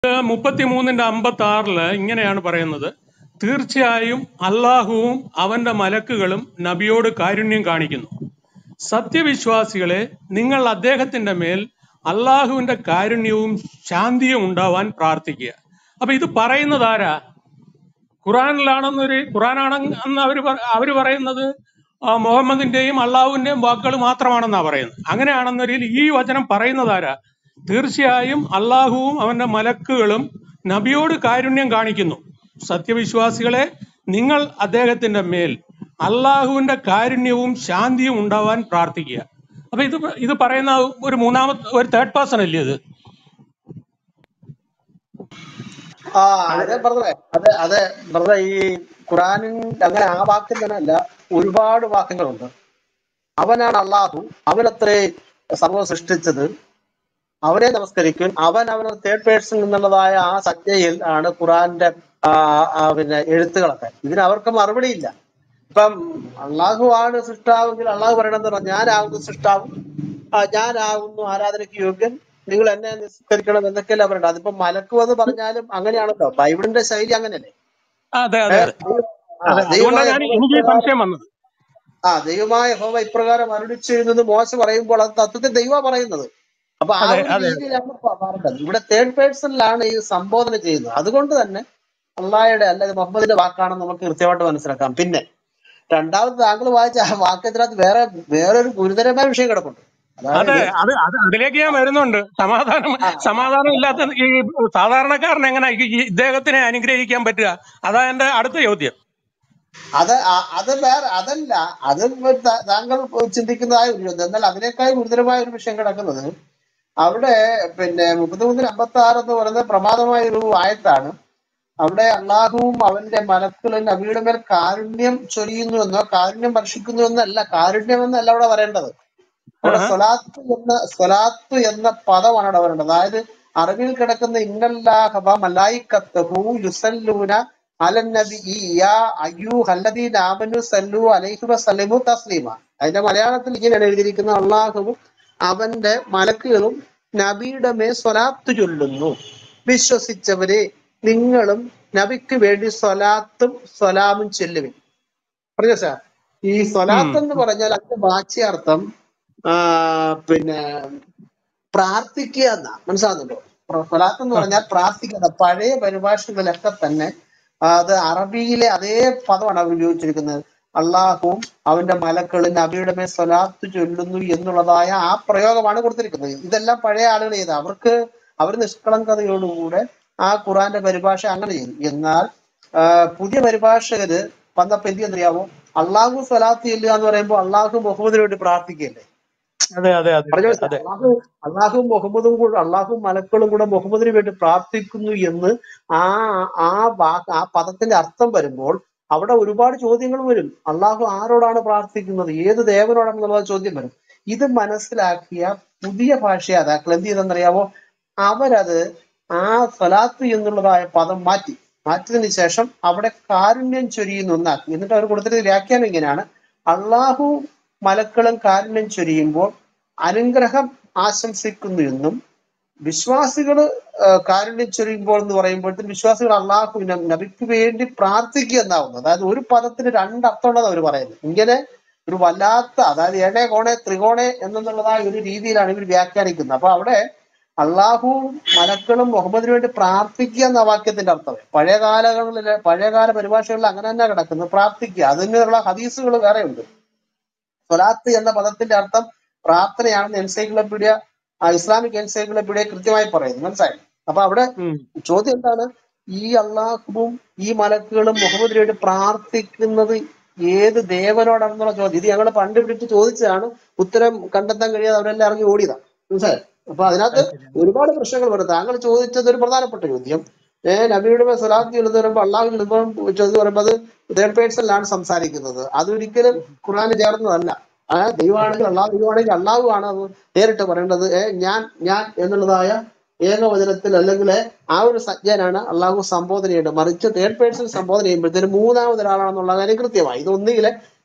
മുപ്പത്തിമൂന്നിന്റെ അമ്പത്തി ആറില് ഇങ്ങനെയാണ് പറയുന്നത് തീർച്ചയായും അള്ളാഹുവും അവന്റെ മലക്കുകളും നബിയോട് കാരുണ്യം കാണിക്കുന്നു സത്യവിശ്വാസികളെ നിങ്ങൾ അദ്ദേഹത്തിന്റെ മേൽ അള്ളാഹുവിന്റെ കാരുണ്യവും ശാന്തിയും ഉണ്ടാവാൻ പ്രാർത്ഥിക്കുക അപ്പൊ ഇത് പറയുന്നത് ആരാ ഖുറാനിലാണെന്നൊരു ഖുറാനാണെന്ന് അവര് പറ- അവര് പറയുന്നത് ആ, മുഹമ്മദിന്റെയും അള്ളാഹുവിന്റെയും വാക്കുകൾ മാത്രമാണെന്നാ പറയുന്നത് അങ്ങനെയാണെന്നൊരു ഈ വചനം പറയുന്നത് ആരാ തീർച്ചയായും അള്ളാഹുവും അവന്റെ മലക്കുകളും നബിയോട് കാരുണ്യം കാണിക്കുന്നു സത്യവിശ്വാസികളെ നിങ്ങൾ അദ്ദേഹത്തിന്റെ മേൽ അള്ളാഹുവിന്റെ കാരുണ്യവും ശാന്തിയും ഉണ്ടാവാൻ പ്രാർത്ഥിക്കുക അപ്പൊ ഇത് പ- ഇത് പറയുന്ന ഒരു മൂന്നാമത്തെ ഒരു തേർഡ് പേഴ്സൺ അല്ലേ ഇത് ആ അതെ ബ്രദറെ അതെ അതെ ബ്രദറെ ഈ ഖുറാനിൽ അങ്ങനെ ആ വാക്യം തന്നെ അല്ല ഒരുപാട് വാക്യങ്ങളുണ്ട് അവനാണ് അള്ളാഹു അവനത്രേ സർവ്വം സൃഷ്ടിച്ചത് അവനെ നമസ്കരിക്കും അവൻ അവന് തേർഡ് പേഴ്സൺ എന്നുള്ളതായ ആ സംജ്ഞയിൽ ആണ് ഖുറാന്റെ ആ, ആ, പിന്നെ എഴുത്തുകളൊക്കെ ഇതിന് അവർക്ക് മറുപടിയില്ല ഇപ്പം അള്ളാഹു ആണ് സൃഷ്ടാവെങ്കിൽ അള്ളാഹു പറയണെന്ന് പറഞ്ഞാൽ ഞാനാകുന്നു സൃഷ്ടാവ് ആ, ഞാനാകുന്നു ആരാധനയ്ക്ക് യോഗ്യൻ നിങ്ങൾ എന്നെ നിസ്കരിക്കണം എന്നൊക്കെയല്ല പറയണ്ടത് അതിപ്പോ മലക്ക് വന്ന് പറഞ്ഞാലും അങ്ങനെയാണല്ലോ ബൈബിളിന്റെ ശൈലി അങ്ങനെയല്ലേ അതെ ഏ, അതെ അതെ ദൈവ- ആ, അതെ അതുകൊണ്ടാണ് ദൈവമായ ഞാൻ ഹോവ എനിക്ക് ഈ ഇപ്രകാരം സംശയം വന്നത് ആ ദൈവമായ ഹോവ ഇപ്രകാരം അരുളിച്ചു ചെയ്യുന്നത് മോശം പറയുമ്പോൾ അത് തത്വത്തിൽ ദൈവ പറയുന്നത് അപ്പൊ ആ അതെ ഒരു അതെ രീതിയിലാണ് പ- പറഞ്ഞത് ഇവിടെ തേർഡ് പേഴ്സണിലാണ് ഈ സംബോധന ചെയ്യുന്നത് അതുകൊണ്ട് തന്നെ അള്ളാഹയുടെ അല്ലെങ്കിൽ മുഹമ്മദിന്റെ വാക്കാണെന്ന് നമുക്ക് കൃത്യമായിട്ട് മനസ്സിലാക്കാം പിന്നെ രണ്ടാമത് താങ്കൾ വായിച്ച ആ വാക്യത്തിനകത്ത് വേറെ വേറൊരു ഗുരുതരമായ വിഷയം കിടപ്പുണ്ട് അതെ അതായത് അത് അത് അതിലേക്ക് ഞാൻ വരുന്നുണ്ട് സമാധാനം ആ സമാധാനം ഇല്ലാത്ത ഈ സാധാരണക്കാരൻ എങ്ങനെ ഈ ഈ ഇദ്ദേഹത്തിനെ അനുഗ്രഹിക്കാൻ പറ്റുക അതാ എന്റെ അടുത്ത ചോദ്യം അത് ആ- അത് വേറെ അതല്ല അത് ത- താങ്കൾ ചിന്തിക്കുന്നതായ ഒരു ചോദ്യം എന്നാൽ അതിനേക്കാൾ ഗുരുതരമായ ഒരു വിഷയം കിടക്കുന്നത് അവിടെ പിന്നെ മുപ്പത്തിമൂന്നിന് അമ്പത്തി ആറ് എന്ന് പറയുന്നത് പ്രമാദമായ ഒരു ആയത്താണ് അവിടെ അള്ളാഹുവും അവന്റെ മലക്കളും നബിയുടെ മേൽ കാരുണ്യം ചൊരിയുന്നു എന്നോ കാരുണ്യം വർഷിക്കുന്നു എന്നല്ല കാരുണ്യം എന്നല്ല അവിടെ വരേണ്ടത് അവിടെ ആഹാ. സ്വലാത്ത് എന്ന സ്വലാത്ത് എന്ന പദമാണ് അവിടെ വരേണ്ടത് അതായത് അറബിയിൽ കിടക്കുന്ന ഇന്നല്ലാഹബ മലായിക്കത്തഹു യുസല്ലൂന അലൻ നബി യാ അയ്യൂ ഹല്ലദീന ആമനു സല്ലു അലൈഹി വസല്ലമു തസ്ലീമ അതിന്റെ മലയാളത്തിൽ ഇങ്ങനെയാണ് എഴുതിയിരിക്കുന്നത് അള്ളാഹുവും അവന്റെ മലക്കുകളും നബിയുടെ മേൽ സ്വലാത്ത് ചൊല്ലുന്നു വിശ്വസിച്ചവരെ നിങ്ങളും നബിക്ക് വേണ്ടി സ്വലാത്തും സ്വലാമും ചൊല്ലുവിൻ പറഞ്ഞോ സാർ ഈ ഉം. സ്വലാത്ത് എന്ന് പറഞ്ഞാൽ അതിന്റെ വാച്യാർത്ഥം ആ, പിന്നെ പ്രാർത്ഥിക്കുക എന്നാ മനസ്സിലാകുന്നുണ്ടോ പ്ര- സ്വലാത്ത് എന്ന് ആ. പറഞ്ഞാൽ പ്രാർത്ഥിക്കുക എന്നാ. പഴയ പരിഭാഷകളിലൊക്കെ തന്നെ അത് അറബിയിലെ അതേ പദമാണ് അവർ ഉപയോഗിച്ചിരിക്കുന്നത് അള്ളാഹുവും അവന്റെ മലക്കളും നബിയുടെ മേൽ സ്വലാത്ത് ചൊല്ലുന്നു എന്നുള്ളതായ ആ പ്രയോഗമാണ് കൊടുത്തിരിക്കുന്നത് ഇതെല്ലാം പഴയ ആളുകൾ ചെയ്ത അവർക്ക് അവർ നിഷ്കളങ്കതയോടുകൂടെ ആ ഖുറാന്റെ പരിഭാഷ അങ്ങനെ ചെയ്തു എന്നാൽ ആ, പുതിയ പരിഭാഷകര് വന്നപ്പോ എന്ത് ചെയ്യാമോ അള്ളാഹു സ്വലാത്ത് ചെല്ലുക എന്ന് പറയുമ്പോൾ അള്ളാഹു മുഹമ്മദിന് വേണ്ടി പ്രാർത്ഥിക്കുകയല്ലേ അതെ അതെ അതെ പറഞ്ഞോ അതെ അള്ളാഹു അള്ളാഹും മുഹമ്മദും കൂടെ അള്ളാഹും മലക്കളും കൂടെ മുഹമ്മദിന് വേണ്ടി പ്രാർത്ഥിക്കുന്നു എന്ന് ആ ആ വാക്ക് ആ പദത്തിന്റെ അർത്ഥം വരുമ്പോൾ അവിടെ ഒരുപാട് ചോദ്യങ്ങൾ വരും അള്ളാഹു ആരോടാണ് പ്രാർത്ഥിക്കുന്നത് ഏത് ദേവനോടാണെന്നുള്ള ചോദ്യം വരും ഇത് മനസ്സിലാക്കിയ പുതിയ ഭാഷയാതാക്കൾ എന്ത് ചെയ്തെന്നറിയാമോ അവരത് ആ സ്വലാത്ത് എന്നുള്ളതായ പദം മാറ്റി മാറ്റിയതിനു ശേഷം അവിടെ കാരുണ്യം ചൊരിയുന്നു എന്നാക്കി എന്നിട്ട് അവർ കൊടുത്തിട്ട് വ്യാഖ്യാനം ഇങ്ങനെയാണ് അള്ളാഹു മലക്കളും കാരുണ്യം ചൊരിയുമ്പോൾ അനുഗ്രഹം ആശംസിക്കുന്നു എന്നും വിശ്വാസികള് ആ, കാരുണ്യം ചൊരിയുമ്പോൾ എന്ന് പറയുമ്പോഴത്തേന് വിശ്വാസികൾ അള്ളാഹുവിനെ നബിക്ക് വേണ്ടി പ്രാർത്ഥിക്കുക എന്നാവുന്നത് അതായത് ഒരു പദത്തിന് രണ്ടർത്ഥമുള്ളത് അവർ പറയുന്നത് ഇങ്ങനെ ഒരു വല്ലാത്ത അതായത് ഏണേ കോണെ ത്രികോണെ എന്നുള്ളതായ ഒരു രീതിയിലാണ് ഇവർ വ്യാഖ്യാനിക്കുന്നത് അപ്പൊ അവിടെ അള്ളാഹുവും മലക്കളും മുഹമ്മദിന് വേണ്ടി പ്രാർത്ഥിക്കുക എന്ന വാക്യത്തിന്റെ അർത്ഥം പഴയ കാലങ്ങളിലെ പഴയകാല പരിഭാഷകളിൽ അങ്ങനെ തന്നെ കിടക്കുന്നത് പ്രാർത്ഥിക്കുക അതിനുള്ള ഹദീസുകൾ വേറെ ഉണ്ട് സ്വലാത്ത് എന്ന പദത്തിന്റെ അർത്ഥം പ്രാർത്ഥനയാണെന്ന് എൻസൈക്ലോപീഡിയ ആ ഇസ്ലാമിക് എൻസൈക്ലോപീഡിയ കൃത്യമായി പറയുന്നു മനസ്സിലായി അപ്പൊ അവിടെ ഉം. ചോദ്യം എന്താണ് ഈ അള്ളാഹുവും ഈ മലക്കുകളും മുഹമ്മദിന് വേണ്ടി പ്രാർത്ഥിക്കുന്നത് ഏത് ദേവനോടാണെന്നുള്ള ചോദ്യം ഇത് ഞങ്ങൾ പണ്ട് പിടിച്ച് ചോദിച്ചതാണ് ഉത്തരം കണ്ടെത്താൻ കഴിയാതെ അവരെല്ലാം ഇറങ്ങി ഓടിയതാണ് മനസ്സിലായി അപ്പൊ അതിനകത്ത് അത് ശരി ഒരുപാട് പ്രശ്നങ്ങൾ വരും താങ്കൾ ചോദിച്ചത് ഒരു പ്രധാനപ്പെട്ട ചോദ്യം ഏഹ് നബിയുടെ മേൽ സ്വലാത്ത് എഴുതി പറയുമ്പോൾ അള്ളാഹു എഴുതുമ്പോൾ ചോദ്യം പറയുമ്പോൾ അത് തേർഡ് പേഴ്സണിലാണ് സംസാരിക്കുന്നത് അതൊരിക്കലും ഖുർആന് ചേർന്നതല്ല ആ ദൈവമാണെങ്കിൽ അള്ളാഹു ദൈവമാണെങ്കിൽ അള്ളാഹു ആണ് അത് നേരിട്ട് പറയേണ്ടത് ഏ ഞാൻ ഞാൻ എന്നുള്ളതായ ഏകവചനത്തിൽ അല്ലെങ്കിൽ ആ ഒരു സജ്ഞനാണ് അള്ളാഹു സംബോധന ചെയ്യേണ്ടത് മറിച്ച് തേർഡ് പേഴ്സൺ സംബോധന ചെയ്യുമ്പോഴത്തേന് മൂന്നാമത് ഒരാളാണെന്നുള്ള കാര്യം കൃത്യമായി ഇത് ഒന്നുകിൽ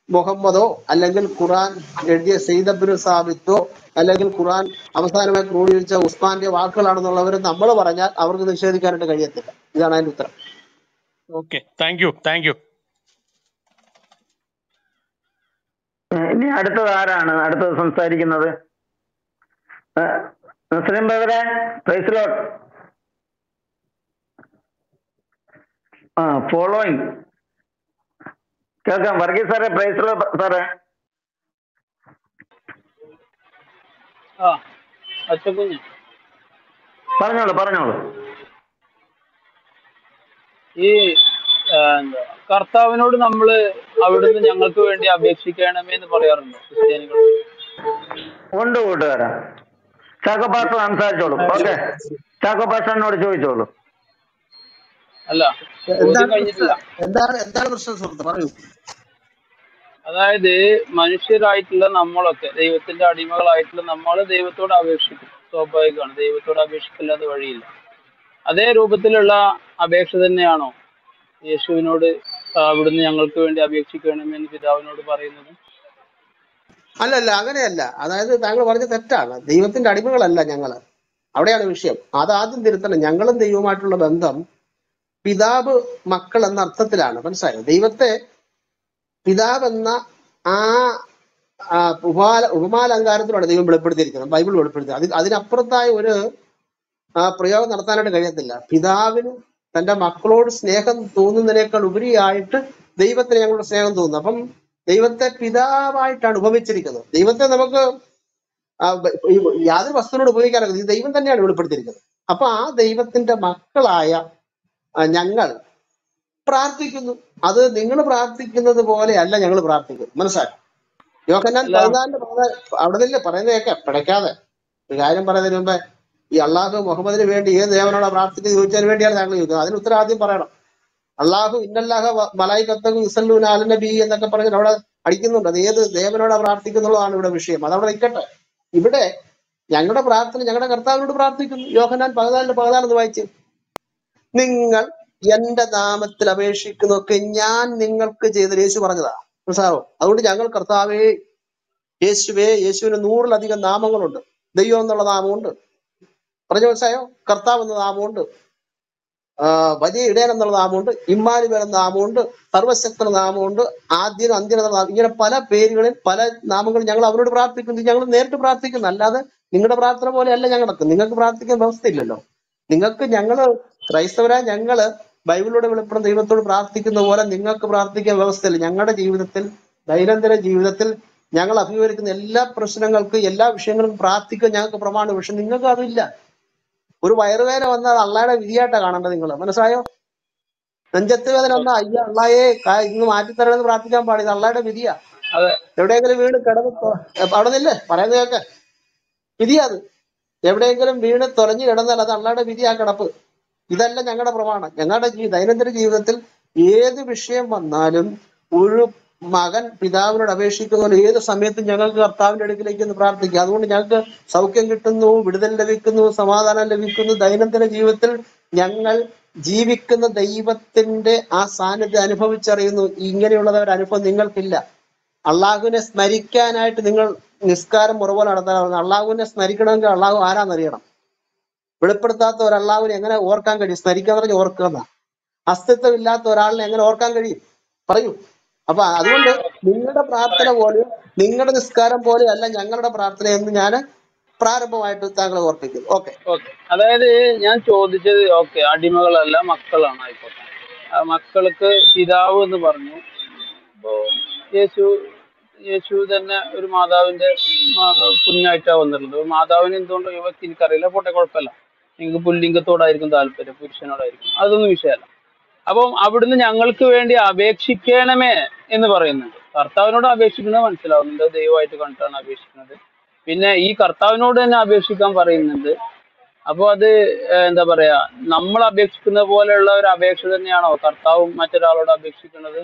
മുഹമ്മദോ അല്ലെങ്കിൽ ഖുറാൻ എഴുതിയ സെയ്ദബിന് സാബിത്തോ അല്ലെങ്കിൽ ഖുറാൻ അവസാനമായി ക്രോഡീകരിച്ച ഉസ്മാന്റെ വാക്കുകളാണെന്നുള്ളവർ നമ്മൾ പറഞ്ഞാൽ അവർക്ക് നിഷേധിക്കാനായിട്ട് കഴിയത്തില്ല ഇതാണ് അതിന്റെ ഉത്തരം okay thank you thank you ഇനി അടുത്തത് ആരാണ് അടുത്തത് സംസാരിക്കുന്നത് ഏഹ്, മുസ്ലിം ബ്രദറെ പ്രൈസ് ലോട്ട് ആ ഫോളോയിങ് കേൾക്കാം വർഗീസ് സാറേ പ്രൈസ് ലോട്ട് സാറേ ആ അച്ചക്കുഞ്ഞ് പറഞ്ഞോളൂ പറഞ്ഞോളൂ ഈ ആ, എന്താ കർത്താവിനോട് നമ്മൾ അവിടുന്ന് ഞങ്ങൾക്ക് വേണ്ടി അപേക്ഷിക്കണമേ എന്ന് പറയാറുണ്ടോ ക്രിസ്ത്യാനികൾ ഉണ്ട് കൂട്ടുകാരാ ചാക്കോ പാസ്റ്റർ സംസാരിച്ചോളൂ ഓക്കെ ചാക്കോ പാസ്റ്ററിനോട് ചോദിച്ചോളൂ അല്ല ചോദ്യം എന്താണ് കഴിഞ്ഞിട്ടില്ല പ്രശ്നം എന്താണ് എന്താണ് പ്രശ്നം സുഹൃത്ത് പറയൂ അതായത് മനുഷ്യരായിട്ടുള്ള നമ്മളൊക്കെ ദൈവത്തിന്റെ അടിമകളായിട്ടുള്ള നമ്മൾ ദൈവത്തോട് അപേക്ഷിക്കും സ്വാഭാവികമാണ് ദൈവത്തോട് അപേക്ഷിക്കില്ലാതെ വഴിയില്ല അതേ രൂപത്തിലുള്ള അപേക്ഷ തന്നെയാണോ യേശുവിനോട് ആ, അവിടുന്ന് ഞങ്ങൾക്ക് വേണ്ടി അപേക്ഷിക്കണമെന്ന് പിതാവിനോട് പറയുന്നത് അല്ലല്ല അങ്ങനെയല്ല അതായത് താങ്കൾ പറഞ്ഞ തെറ്റാണ് ദൈവത്തിന്റെ അടിമകളല്ല ഞങ്ങള് അവിടെയാണ് വിഷയം അത് ആദ്യം തിരുത്തണം ഞങ്ങളും ദൈവവുമായിട്ടുള്ള ബന്ധം പിതാവ് മക്കൾ എന്ന അർത്ഥത്തിലാണ് മനസ്സിലായോ ദൈവത്തെ പിതാവ് എന്ന ആ ആ, ഉപമാല ഉപമാലങ്കാരത്തിലാണ് ദൈവം വെളിപ്പെടുത്തിയിരിക്കുന്നത് ബൈബിൾ വെളിപ്പെടുത്തി അത് അതിനപ്പുറത്തായ ഒരു ആ, പ്രയോഗം നടത്താനായിട്ട് കഴിയത്തില്ല പിതാവിന് തന്റെ മക്കളോട് സ്നേഹം തോന്നുന്നതിനേക്കാൾ ഉപരിയായിട്ട് ദൈവത്തിന് ഞങ്ങളുടെ സ്നേഹം തോന്നുന്നു അപ്പം ദൈവത്തെ പിതാവായിട്ടാണ് ഉപമിച്ചിരിക്കുന്നത് ദൈവത്തെ നമുക്ക് ആ, ബ- ഈ യാതൊരു വസ്തുവിനോട് ഉപയോഗിക്കാനൊക്കെ ഇത് ദൈവം തന്നെയാണ് വെളിപ്പെടുത്തിയിരിക്കുന്നത് അപ്പൊ ആ ദൈവത്തിന്റെ മക്കളായ ആ, ഞങ്ങൾ പ്രാർത്ഥിക്കുന്നു അത് നിങ്ങൾ പ്രാർത്ഥിക്കുന്നത് പോലെയല്ല ഞങ്ങൾ പ്രാർത്ഥിക്കുന്നത് മനസ്സിലായോ യോഹന്നാൻ അല്ല പതിനാലിന്റെ പതിനാല് അവിടെ നിന്നില്ലേ പറയുന്നത് കേൾക്കാം പിടയ്ക്കാതെ ഒരു കാര്യം പറയുന്നതിന് മുമ്പേ ഈ അള്ളാഹു മുഹമ്മദിന് വേണ്ടി ഏത് ദേവനോടാ പ്രാർത്ഥിക്കുന്നത് ചോദിച്ചതിന് വേണ്ടിയാണ് താങ്കൾ ചോദിക്കുന്നത് അതിന് ഉത്തരം ആദ്യം പറയണം അള്ളാഹു ഇന്നല്ലാഹ മലായി കത്തകു ഇസല്ലു നബി എന്നൊക്കെ പറഞ്ഞ് അവിടെ അടിക്കുന്നുണ്ട് അത് ഏത് ദേവനോടാ പ്രാർത്ഥിക്കുന്നുള്ളതാണ് ഇവിടെ വിഷയം അതവിടെ നിൽക്കട്ടെ ഇവിടെ ഞങ്ങളുടെ പ്രാർത്ഥന ഞങ്ങളുടെ കർത്താവിനോട് പ്രാർത്ഥിക്കുന്നു യോഹന്നാൻ പതിനാലിന്റെ പതിനാലെന്ന് വായിച്ച് നിങ്ങൾ എന്റെ നാമത്തിൽ അപേക്ഷിക്കുന്നതൊക്കെ ഞാൻ നിങ്ങൾക്ക് ചെയ്ത യേശു പറഞ്ഞതാ മനസ്സിലാവോ അതുകൊണ്ട് ഞങ്ങൾ കർത്താവേ യേശുവേ യേശുവിന് നൂറിലധികം നാമങ്ങളുണ്ട് ദൈവം എന്നുള്ള നാമമുണ്ട് പറഞ്ഞു മനസ്സിലായോ കർത്താവ് എന്ന നാമമുണ്ട് ആ, വലിയ ഇടയൻ എന്നുള്ള നാമമുണ്ട് ഇമ്മാനുവേൽ എന്ന നാമമുണ്ട് സർവശക്തൻ എന്ന നാമമുണ്ട് ആദ്യനും അന്ത്യനും എന്ന നാമം ഇങ്ങനെ പല പേരുകളിൽ പല നാമങ്ങളും ഞങ്ങൾ അവരോട് പ്രാർത്ഥിക്കുന്നു ഞങ്ങൾ നേരിട്ട് പ്രാർത്ഥിക്കുന്നു അല്ലാതെ നിങ്ങളുടെ പ്രാർത്ഥന പോലെയല്ല ഞങ്ങൾക്ക് നിങ്ങൾക്ക് പ്രാർത്ഥിക്കാൻ വ്യവസ്ഥയില്ലല്ലോ നിങ്ങൾക്ക് ഞങ്ങള് ക്രൈസ്തവരായ ഞങ്ങള് ബൈബിളിലൂടെ വെളിപ്പെടുന്ന ദൈവത്തോട് പ്രാർത്ഥിക്കുന്ന പോലെ നിങ്ങൾക്ക് പ്രാർത്ഥിക്കാൻ വ്യവസ്ഥയില്ല ഞങ്ങളുടെ ജീവിതത്തിൽ ദൈനംദിന ജീവിതത്തിൽ ഞങ്ങൾ അഭിമുഖീകരിക്കുന്ന എല്ലാ പ്രശ്നങ്ങൾക്കും എല്ലാ വിഷയങ്ങളും പ്രാർത്ഥിക്കാൻ ഞങ്ങൾക്ക് പ്രമാണം പക്ഷെ നിങ്ങൾക്ക് അതില്ല ഒരു വയറുവേദന വന്നാൽ അള്ളായുടെ വിധിയായിട്ടാ കാണേണ്ടത് നിങ്ങൾ മനസ്സിലായോ നെഞ്ചത്ത് വേദന വന്നാൽ അയ്യ അള്ളായെ കാ- ഇന്ന് മാറ്റിത്തരണമെന്ന് പ്രാർത്ഥിക്കാൻ പാടില്ല അള്ളായുടെ വിധിയാ അതെ എവിടെയെങ്കിലും വീണ് കിടന്ന് തൊ- അവിടെ നില്ലേ പറയുന്നത് കേക്ക് വിധിയാ അത് എവിടെയെങ്കിലും വീണ് തൊലഞ്ഞു കിടന്നാൽ അത് അള്ളായുടെ വിധിയാ കിടപ്പ് ഇതല്ല ഞങ്ങളുടെ പ്രമാണം ഞങ്ങളുടെ ജീ ദൈനംദിന ജീവിതത്തിൽ ഏത് വിഷയം വന്നാലും ഒരു മകൻ പിതാവിനോട് അപേക്ഷിക്കുന്ന പോലെ ഏത് സമയത്തും ഞങ്ങൾക്ക് കർത്താവിന്റെ അടുക്കിലേക്ക് ഒന്ന് പ്രാർത്ഥിക്കുക അതുകൊണ്ട് ഞങ്ങൾക്ക് സൗഖ്യം കിട്ടുന്നു വിടുതൽ ലഭിക്കുന്നു സമാധാനം ലഭിക്കുന്നു ദൈനംദിന ജീവിതത്തിൽ ഞങ്ങൾ ജീവിക്കുന്ന ദൈവത്തിന്റെ ആ സാന്നിധ്യം അനുഭവിച്ചറിയുന്നു ഇങ്ങനെയുള്ളത് ഒരു അനുഭവം നിങ്ങൾക്കില്ല അള്ളാഹുവിനെ സ്മരിക്കാനായിട്ട് നിങ്ങൾ നിസ്കാരം മുറപോലെ നടത്താൻ അള്ളാഹുവിനെ സ്മരിക്കണമെങ്കിൽ അള്ളാഹു ആരാന്നറിയണം വെളിപ്പെടുത്താത്ത ഒരു അള്ളാഹുവിനെ എങ്ങനെ ഓർക്കാൻ കഴിയും സ്മരിക്കാന്ന് പറഞ്ഞ് ഓർക്കുന്ന അസ്തിത്വം ഇല്ലാത്ത ഒരാളിനെ എങ്ങനെ ഓർക്കാൻ കഴിയും പറയൂ അപ്പൊ അതുകൊണ്ട് നിങ്ങളുടെ പ്രാർത്ഥന പോലെയോ നിങ്ങളുടെ നിസ്കാരം പോലെയോ അല്ല ഞങ്ങളുടെ പ്രാർത്ഥന എന്ന് ഞാൻ പ്രാരംഭമായിട്ട് താങ്കളെ ഓർപ്പിക്കുന്നു ഓക്കെ ഓക്കെ അതായത് ഞാൻ ചോദിച്ചത് ഓക്കെ അടിമകളല്ല മക്കളാണ് ആയിക്കോട്ടെ ആ മക്കൾക്ക് പിതാവ് എന്ന് പറഞ്ഞു അപ്പോ യേശു യേശു തന്നെ ഒരു മാതാവിന്റെ മാ- കുഞ്ഞായിട്ടാണ് വന്നിട്ടുള്ളത് ഒരു മാതാവിന് എന്തുകൊണ്ടോ ഇവർക്ക് എനിക്കറിയില്ല പോട്ടെ കുഴപ്പമില്ല നിങ്ങൾക്ക് പുല്ലിംഗത്തോടായിരിക്കും താല്പര്യം പുരുഷനോടായിരിക്കും അതൊന്നും വിഷയമല്ല അപ്പം അവിടുന്ന് ഞങ്ങൾക്ക് വേണ്ടി അപേക്ഷിക്കണമേ എന്ന് പറയുന്നുണ്ട് കർത്താവിനോട് അപേക്ഷിക്കുന്നത് മനസ്സിലാവുന്നുണ്ട് ദൈവമായിട്ട് കണ്ടിട്ടാണ് അപേക്ഷിക്കുന്നത് പിന്നെ ഈ കർത്താവിനോട് തന്നെ അപേക്ഷിക്കാൻ പറയുന്നുണ്ട് അപ്പൊ അത് ഏഹ്, എന്താ പറയാ നമ്മൾ അപേക്ഷിക്കുന്ന പോലെയുള്ള ഒരു അപേക്ഷ തന്നെയാണോ കർത്താവും മറ്റൊരാളോട് അപേക്ഷിക്കുന്നത്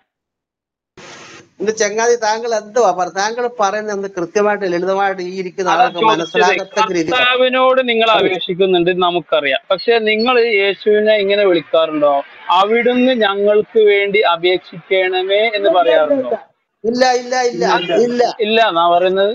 എന്റെ ചങ്ങാതി താങ്കൾ എന്തുവാ പറ താങ്കൾ പറയുന്നത് എന്ത് കൃത്യമായിട്ട് ലളിതമായിട്ട് ഈ ഇരിക്കുന്ന അതാ ആൾക്ക് ചോദിച്ചത് മനസ്സിലാകത്തക്ക രീതി പറ കർത്താവിനോട് നിങ്ങൾ അപേക്ഷിക്കുന്നുണ്ട് നമുക്കറിയാം പക്ഷെ നിങ്ങൾ യേശുവിനെ ഇങ്ങനെ വിളിക്കാറുണ്ടോ അവിടുന്ന് ഞങ്ങൾക്ക് വേണ്ടി അപേക്ഷിക്കണമേ എന്ന് പറയാറുണ്ടോ ഇല്ല ഇല്ല ഇല്ല അത് ഇല്ല ഇല്ല എന്നാ പറയുന്നത്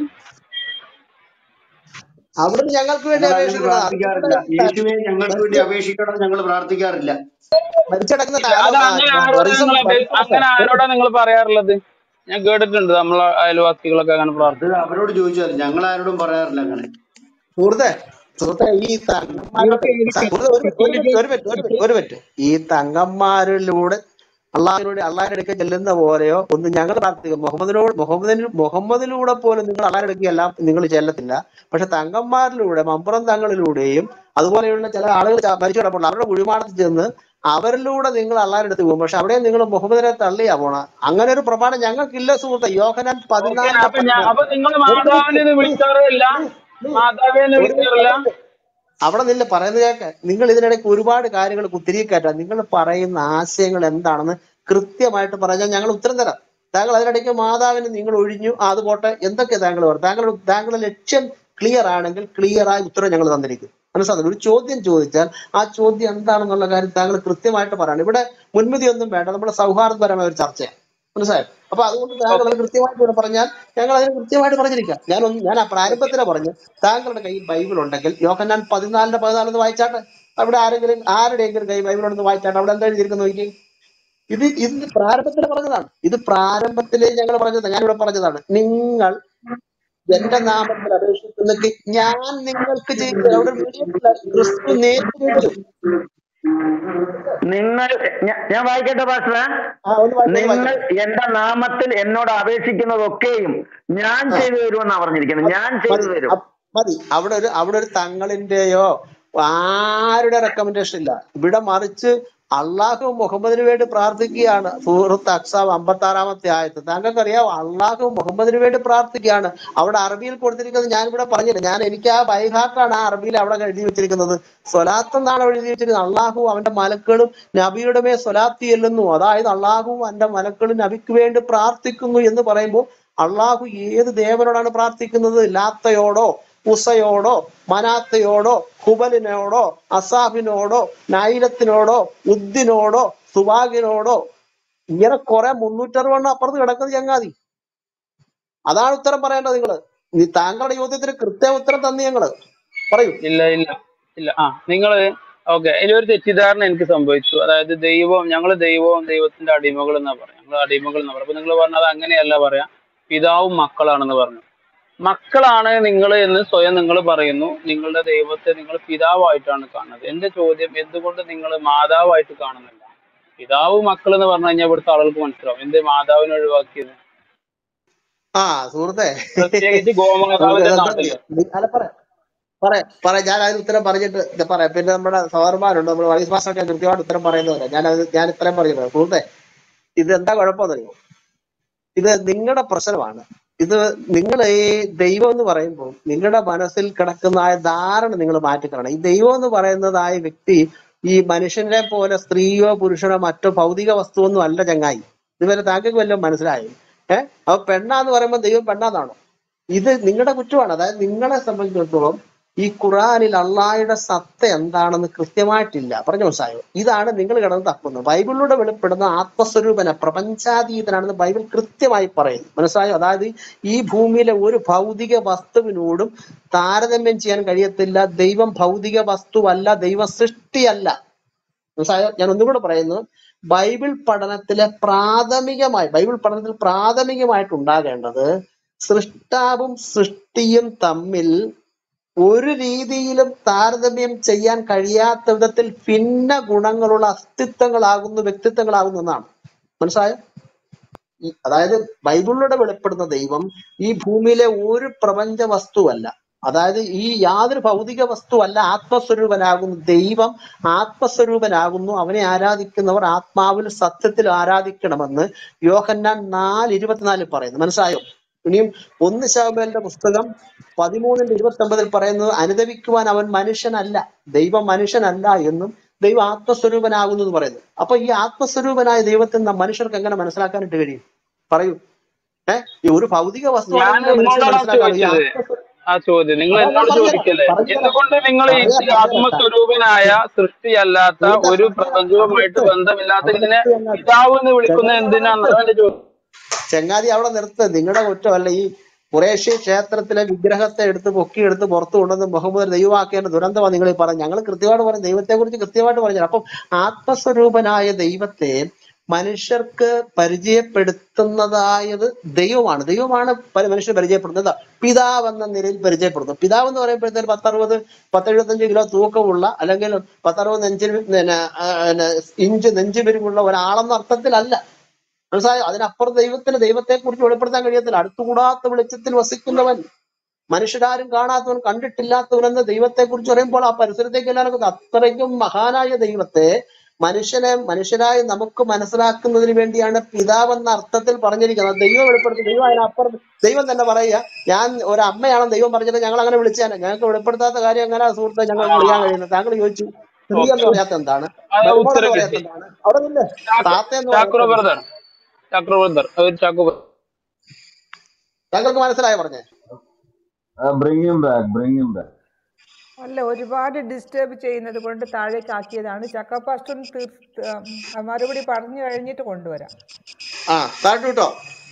അവിടുന്ന് ഞങ്ങൾക്ക് വേണ്ടി ഞങ്ങൾ അതിന് അപേക്ഷിക്കുന്നത് പ്രാർത്ഥിക്കാറില്ല യേശുവെ ഞങ്ങൾക്ക് വേണ്ടി മരിച്ച അപേക്ഷിക്കണം ഞങ്ങൾ പ്രാർത്ഥിക്കാറില്ല മരിച്ചടക്കുന്ന ഇല്ല അത് അങ്ങനെ ആരോടാ റീസൺ നിങ്ങൾ അപേ- അങ്ങനെ ആരോടാ നിങ്ങൾ പറയാറുള്ളത് ഞാൻ കേട്ടിട്ടുണ്ട് നമ്മളെ അയൽവാസികളൊക്കെ അങ്ങനെ അത് പ്രാർത്ഥിക്കും അവരോട് ചോദിച്ചാൽ ഞങ്ങൾ ആരോടും പറയാറില്ല അങ്ങനെ സുഹൃത്തെ സുഹൃത്തെ ഈ തങ്ങന്മാരുടെ സുഹൃത്തെ ഒരു മിനിറ്റ്, ഒരു മിനിറ്റ് ഒരു മിനിറ്റ് ഒരു മിനിറ്റ് ഒരു മിനിറ്റ് ഈ തങ്ങന്മാരിലൂടെ അള്ളാഹിനോട് അള്ളാഹിന്റെ അടുക്കൽ ചെല്ലുന്ന പോലെയോ ഒന്ന് ഞങ്ങൾ പ്രാർത്ഥിക്കും മുഹമ്മദിനോട് മുഹമ്മദിന് മുഹമ്മദിലൂടെ പോലും നിങ്ങൾ അള്ളാഹിന്റെ അടുക്കൽ എല്ലാം നിങ്ങൾ ചെല്ലത്തില്ല പക്ഷെ തങ്ങന്മാരിലൂടെ മമ്പുറം തങ്ങളിലൂടെയും അതുപോലെയുള്ള ചില ആളുകൾ ച- മരിച്ചു കിടപ്പുണ്ട് അവരുടെ കുഴിമാടത്തിൽ ചെന്ന് അവരിലൂടെ നിങ്ങൾ അള്ളാഹിന്റെ അടുത്ത് പോകും പക്ഷെ അവിടെ നിങ്ങൾ മുഹമ്മദിനെ തള്ളിയാ പോണ അങ്ങനെ ഒരു പ്രമാണം ഞങ്ങൾക്കില്ല സുഹൃത്തെ യോഹനാൻ ഓക്കെ പതിനാലിന്റെ അപ്പൊ ഞാൻ പതിനാല് അപ്പൊ നിങ്ങൾ മാതാവിനെ വിളിക്കാറില്ല മാതാവിനെ വിളിക്കാറില്ല അവിടെ നില്ല പറയുന്നത് കേക്ക് നിങ്ങൾ ഇതിനിടയ്ക്ക് ഒരുപാട് കാര്യങ്ങൾ കുത്തിരിക്കറ്റാം നിങ്ങൾ പറയുന്ന ആശയങ്ങൾ എന്താണെന്ന് കൃത്യമായിട്ട് പറഞ്ഞാൽ ഞങ്ങൾ ഉത്തരം തരാം താങ്കൾ അതിനിടയ്ക്ക് മാതാവിന് നിങ്ങൾ ഒഴിഞ്ഞു ആ, അത് പോട്ടെ എന്തൊക്കെ താങ്കൾ പറയും താങ്കൾ താങ്കളുടെ ലക്ഷ്യം ക്ലിയർ ആണെങ്കിൽ ക്ലിയർ ആയ ഉത്തരം ഞങ്ങൾ തന്നിരിക്കും മനസ്സിലാകുന്നു ഒരു ചോദ്യം ചോദിച്ചാൽ ആ ചോദ്യം എന്താണെന്നുള്ള കാര്യം താങ്കൾ കൃത്യമായിട്ട് പറയണം ഇവിടെ മുൻവിധി ഒന്നും വേണ്ട നമ്മുടെ സൗഹാർദ്ദപരമായ ഒരു ചർച്ചയാണ് മനസ്സിലായോ അപ്പൊ അതുകൊണ്ട് താങ്കൾ അത് കൃത്യമായിട്ട് ഇവിടെ പറഞ്ഞാൽ ഞങ്ങൾ അതിന് കൃത്യമായിട്ട് പറഞ്ഞിരിക്കാം ഞാൻ ഒന്ന് ഞാൻ ആ പ്രാരംഭത്തിലെ പറഞ്ഞു താങ്കളുടെ കയ്യിൽ ബൈബിൾ ഉണ്ടെങ്കിൽ യോഹന്നാൻ പതിനാലിന്റെ പതിനാലെന്ന് വായിച്ചാട്ടെ അവിടെ ആരെങ്കിലും ആരുടെയെങ്കിലും കൈ ബൈബിൾ ഉണ്ടെന്ന് വായിച്ചാട്ടെ അവിടെ എന്താ എഴുതിയിരിക്കുന്നു നോക്കി ഇത് ഇത് പ്രാരംഭത്തിൽ പറഞ്ഞതാണ് ഇത് പ്രാരംഭത്തിലേ ഞങ്ങൾ പറഞ്ഞത് ഞാനിവിടെ പറഞ്ഞതാണ് നിങ്ങൾ എന്റെ നാമത്തിൽ അപേക്ഷിക്കുന്നെങ്കിൽ ഞാൻ നിങ്ങൾക്ക് ചെയ്തു അവിടെ medium ഇല്ല. ക്രിസ്തു നേരിട്ടു നിങ്ങൾ ഞ- ഞാൻ വായിക്കട്ടെ പാസ്റ്ററെ ആ ഒന്ന് വായിച്ചോ, ഒന്ന് നിങ്ങൾ വായിച്ചോ. എന്റെ നാമത്തിൽ എന്നോട് അപേക്ഷിക്കുന്നതൊക്കെയും ഞാൻ ആ. ചെയ്തു തരുമെന്നാ പറഞ്ഞിരിക്കുന്നത് ഞാൻ ചെയ്തു മതി തരും അ- മതി അവിടെ ഒരു അവിടെ ഒരു തങ്ങളിന്റെയോ ആരുടെ റെക്കമെൻഡേഷൻ ഇല്ല ഇവിടെ മറിച്ച് അള്ളാഹു മുഹമ്മദിന് വേണ്ടി പ്രാർത്ഥിക്കുകയാണ് സൂറത്ത് അക്സാവ് അമ്പത്തി ആറാമത്തെ ആയത്ത് താങ്കൾക്ക് അറിയാം അള്ളാഹു മുഹമ്മദിന് വേണ്ടി പ്രാർത്ഥിക്കുകയാണ് അവിടെ അറബിയിൽ കൊടുത്തിരിക്കുന്നത് ഞാൻ ഇവിടെ പറഞ്ഞില്ല ഞാൻ എനിക്ക് ആ ബൈഹാർട്ടാണ് ആ അറബിയിൽ അവിടെ എഴുതി വെച്ചിരിക്കുന്നത് സ്വലാത്ത് എന്നാണ് അവിടെ എഴുതി വെച്ചിരിക്കുന്നത് അള്ളാഹു അവന്റെ മലക്കളും നബിയുടെ മേ സ്വലാത്ത് ചെല്ലുന്നു അതായത് അള്ളാഹു അവന്റെ മലക്കളും നബിക്ക് വേണ്ടി പ്രാർത്ഥിക്കുന്നു എന്ന് പറയുമ്പോൾ അള്ളാഹു ഏത് ദേവനോടാണ് പ്രാർത്ഥിക്കുന്നത് ലാത്തയോടോ ഉസയോടോ മനാത്തയോടോ ഹുബലിനോടോ അസാഫിനോടോ നൈലത്തിനോടോ ഉദ്ദിനോടോ സുവാഗിനോടോ ഇങ്ങനെ കുറെ മുന്നൂറ്ററുപണ്ണം അപ്പുറത്ത് കിടക്കുന്നത് ചങ്ങാതി അതാണ് ഉത്തരം പറയേണ്ടത് നിങ്ങള് നീ താങ്കളുടെ ചോദ്യത്തിന് കൃത്യ ഉത്തരം തന്നു ഞങ്ങള് പറയൂ ഇല്ല ഇല്ല ഇല്ല ആ നിങ്ങള് ഓക്കെ ഇതിലൊരു തെറ്റിദ്ധാരണ എനിക്ക് സംഭവിച്ചു അതായത് ദൈവം ഞങ്ങൾ ദൈവവും ദൈവത്തിന്റെ അടിമകൾ എന്നാ പറയാം ഞങ്ങൾ അടിമകൾ എന്ന് പറയാം അപ്പൊ നിങ്ങൾ പറഞ്ഞത് അങ്ങനെയല്ല പറയാം പിതാവും മക്കളാണെന്ന് പറഞ്ഞു മക്കളാണ് നിങ്ങൾ എന്ന് സ്വയം നിങ്ങൾ പറയുന്നു നിങ്ങളുടെ ദൈവത്തെ നിങ്ങൾ പിതാവായിട്ടാണ് കാണുന്നത് എന്റെ ചോദ്യം എന്തുകൊണ്ട് നിങ്ങൾ മാതാവായിട്ട് കാണുന്നില്ല പിതാവ് മക്കൾ എന്ന് പറഞ്ഞു കഴിഞ്ഞാൽ ഇവിടുത്തെ ആളുകൾക്ക് മനസ്സിലാവും എന്ത് മാതാവിനെ ഒഴിവാക്കിയത് ആ സുഹൃത്തെ പ്രത്യേകിച്ച് സുഹൃത്തെ ഗോമാതാവിന്റെ അതെന്താ നാട്ടില് അറിയോ? നീ- അല്ല പറയാം പറയാം പറയാം ഞാൻ അതിന് ഉത്തരം പറഞ്ഞിട്ട് ഇത് പറയാം പിന്നെ നമ്മുടെ സഹോദരന്മാരുണ്ട് നമ്മൾ വൈസ് മാസ്റ്ററൊക്കെ കൃത്യമായിട്ട് ഉത്തരം പറയുന്നവരാ ഞാൻ അത് ഞാൻ ഇത്രയും പറഞ്ഞിട്ടുണ്ട് സുഹൃത്തെ ഇത് എന്താ കുഴപ്പമെന്നറിയോ ഇത് നിങ്ങളുടെ പ്രശ്നമാണ് ഇത് നിങ്ങൾ ഈ ദൈവം എന്ന് പറയുമ്പോൾ നിങ്ങളുടെ മനസ്സിൽ കിടക്കുന്ന ആ ധാരണ നിങ്ങൾ മാറ്റിക്കളയണം ഈ ദൈവം എന്ന് പറയുന്നതായ വ്യക്തി ഈ മനുഷ്യനെ പോലെ സ്ത്രീയോ പുരുഷനോ മറ്റോ ഭൗതിക വസ്തുവൊന്നും അല്ല ചങ്ങായി ഇതുവരെ താങ്കൾക്ക് വല്ലതും മനസ്സിലായി ഏഹ് അപ്പൊ പെണ്ണാന്ന് പറയുമ്പോൾ ദൈവം പെണ്ണാന്നാണോ ഇത് നിങ്ങളുടെ കുറ്റമാണ് അതായത് നിങ്ങളെ സംബന്ധിച്ചിടത്തോളം ഈ ഖുറാനിൽ അള്ളാഹയുടെ സത്ത എന്താണെന്ന് കൃത്യമായിട്ടില്ല പറഞ്ഞു മനസ്സിലായോ ഇതാണ് നിങ്ങൾ കിടന്ന് തപ്പുന്നത് ബൈബിളിലൂടെ വെളിപ്പെടുന്ന ആത്മസ്വരൂപന പ്രപഞ്ചാതീതനാണെന്ന് ബൈബിൾ കൃത്യമായി പറയുന്നു മനസ്സിലായോ അതായത് ഈ ഭൂമിയിലെ ഒരു ഭൗതിക വസ്തുവിനോടും താരതമ്യം ചെയ്യാൻ കഴിയത്തില്ല ദൈവം ഭൗതിക വസ്തുവല്ല ദൈവ സൃഷ്ടിയല്ല മനസ്സിലായോ ഞാൻ ഒന്നുകൂടെ പറയുന്നു ബൈബിൾ പഠനത്തിലെ പ്രാഥമികമായി ബൈബിൾ പഠനത്തിൽ പ്രാഥമികമായിട്ട് ഉണ്ടാകേണ്ടത് സൃഷ്ടാവും സൃഷ്ടിയും തമ്മിൽ ഒരു രീതിയിലും താരതമ്യം ചെയ്യാൻ കഴിയാത്ത വിധത്തിൽ ഭിന്ന ഗുണങ്ങളുള്ള അസ്തിത്വങ്ങളാകുന്നു വ്യക്തിത്വങ്ങളാകുന്നു എന്നാണ് മനസ്സിലായോ ഈ അതായത് ബൈബിളിലൂടെ വെളിപ്പെടുന്ന ദൈവം ഈ ഭൂമിയിലെ ഒരു പ്രപഞ്ച വസ്തുവല്ല അതായത് ഈ യാതൊരു ഭൗതിക വസ്തുവല്ല ആത്മസ്വരൂപനാകുന്നു ദൈവം ആത്മസ്വരൂപനാകുന്നു അവനെ ആരാധിക്കുന്നവർ ആത്മാവിൽ സത്യത്തിൽ ആരാധിക്കണമെന്ന് യോഹന്നാൻ നാല് ഇരുപത്തിനാലിൽ പറയുന്നു മനസ്സിലായോ ഇനിയും ഒന്ന് ശവമേലിന്റെ പുസ്തകം പതിമൂന്നിന്റെ ഇരുപത്തി ഒമ്പതിൽ പറയുന്നത് അനുദവിക്കുവാൻ അവൻ മനുഷ്യനല്ല ദൈവം മനുഷ്യനല്ല എന്നും ദൈവം ആത്മസ്വരൂപനാകുന്നു എന്ന് പറയുന്നു അപ്പൊ ഈ ആത്മസ്വരൂപനായ ദൈവത്തെ നാം മനുഷ്യർക്ക് എങ്ങനെ മനസ്സിലാക്കാനായിട്ട് കഴിയും പറയൂ ഏഹ് ഈ ഒരു ഭൗതിക ഞാൻ വസ്തുവാണെങ്കിൽ മനുഷ്യന് നിങ്ങളോടാണ് മനസ്സിലാക്കാം ഈ ചോദിച്ചത് ആത്മസ്വ- ആ ചോദ്യം നിങ്ങൾ അതാ ഞാൻ എന്നോട് പറഞ്ഞുതരാം ചോദിക്കല്ലേ പറഞ്ഞുതരാം എന്തുകൊണ്ട് നിങ്ങൾ ഈ പറയാം പറഞ്ഞുതരാം ആത്മസ്വരൂപനായ സൃഷ്ടിയല്ലാത്ത സുഹൃത്തെ ഒരു പറഞ്ഞുതരാം പ്രപഞ്ചവുമായിട്ട് സുഹൃത്തെ ബന്ധമില്ലാത്ത അവിടെ ഇതിനെ സൃഷ്ടിയല്ല പിതാവ് എന്ന് വിളിക്കുന്നത് ചങ്ങാതി എന്തിനാണെന്നാണ് എന്റെ ചോദ്യം ചെങ്ങാതി അവിടെ നിർത്ത് നിങ്ങളുടെ കുറ്റമല്ല ഈ കുറേശ്യ ക്ഷേത്രത്തിലെ വിഗ്രഹത്തെ എടുത്ത് പൊക്കിയെടുത്ത് പുറത്തു കൊണ്ടുവന്ന് മുഹമ്മദ് ദൈവമാക്കേണ്ട ദുരന്തമാണ് നിങ്ങൾ ഈ പറഞ്ഞത് ഞങ്ങൾ കൃത്യമായിട്ട് പറഞ്ഞു ദൈവത്തെ കുറിച്ച് കൃത്യമായിട്ട് പറഞ്ഞു അപ്പം ആത്മസ്വരൂപനായ ദൈവത്തെ മനുഷ്യർക്ക് പരിചയപ്പെടുത്തുന്നതായത് ദൈവമാണ് ദൈവമാണ് പ- മനുഷ്യർ പരിചയപ്പെടുന്നത് പിതാവ് എന്ന നിലയിൽ പരിചയപ്പെടുത്തും പിതാവ് എന്ന് പറയുമ്പോഴത്തേന് പത്തറുപത് പത്തെഴുപത്തഞ്ച് കിലോ തൂക്കമുള്ള അല്ലെങ്കിൽ പത്തറുപത് നെഞ്ചിൽ പിന്നെ ആ, പിന്നെ ഇഞ്ച് നെഞ്ചു പെരുമുള്ള ഒരാളെന്ന അർത്ഥത്തിലല്ല മനസ്സിലായോ അതിനപ്പുറം ദൈവത്തിന് ദൈവത്തെ കുറിച്ച് വെളിപ്പെടുത്താൻ കഴിയത്തില്ല അടുത്തുകൂടാത്ത വെളിച്ചത്തിൽ വസിക്കുന്നവൻ മനുഷ്യരാരും കാണാത്തവൻ കണ്ടിട്ടില്ലാത്തവൻ എന്ന ദൈവത്തെ കുറിച്ച് പറയുമ്പോൾ ആ പരിസരത്തേക്ക് എല്ലാവർക്കും അത്രയ്ക്കും മഹാനായ ദൈവത്തെ മനുഷ്യനെ മനുഷ്യരായി നമുക്ക് മനസ്സിലാക്കുന്നതിന് വേണ്ടിയാണ് പിതാവ് എന്ന അർത്ഥത്തിൽ പറഞ്ഞിരിക്കുന്നത് ദൈവം വെളിപ്പെടുത്തി ദൈവം അതിനപ്പുറം ദൈവം തന്നെ പറയുക ഞാൻ ഒരു അമ്മയാണെന്ന് ദൈവം പറഞ്ഞത് ഞങ്ങൾ അങ്ങനെ വിളിച്ചാണ് ഞങ്ങൾക്ക് വെളിപ്പെടുത്താത്ത കാര്യം എങ്ങനെ സുഹൃത്തെ ഞങ്ങൾക്ക് വിളിക്കാൻ കഴിയുന്നത് താങ്കൾ ചോദിച്ചു സ്ത്രീ എന്ന് പറയാത്ത എന്താണ് ആ ബർമ്മ ഉത്തരം എന്ന് കിട്ടി പറയാത്ത എന്താണ് അവിടെ നില്ലേ താത്ത എന്ന് ചാക്രോ പറയാത്ത ബ്രദർ ചാക്രോ ബ്രദർ ഒരു ചാക്കോ brother. താങ്കൾക്ക് മനസ്സിലായോ പറഞ്ഞേ Uh, bring him back. Bring him back. അല്ല ഒരുപാട് ഡിസ്റ്റർബ് ചെയ്യുന്നത് കൊണ്ട് താഴേക്ക് ആക്കിയതാണ് ചക്കപ്പാസ്റ്റർ തീർത്ത് ഉം, മറുപടി പറഞ്ഞു കഴിഞ്ഞിട്ട് കൊണ്ടുവരാം ആ താഴ്ത്തു കേട്ടോ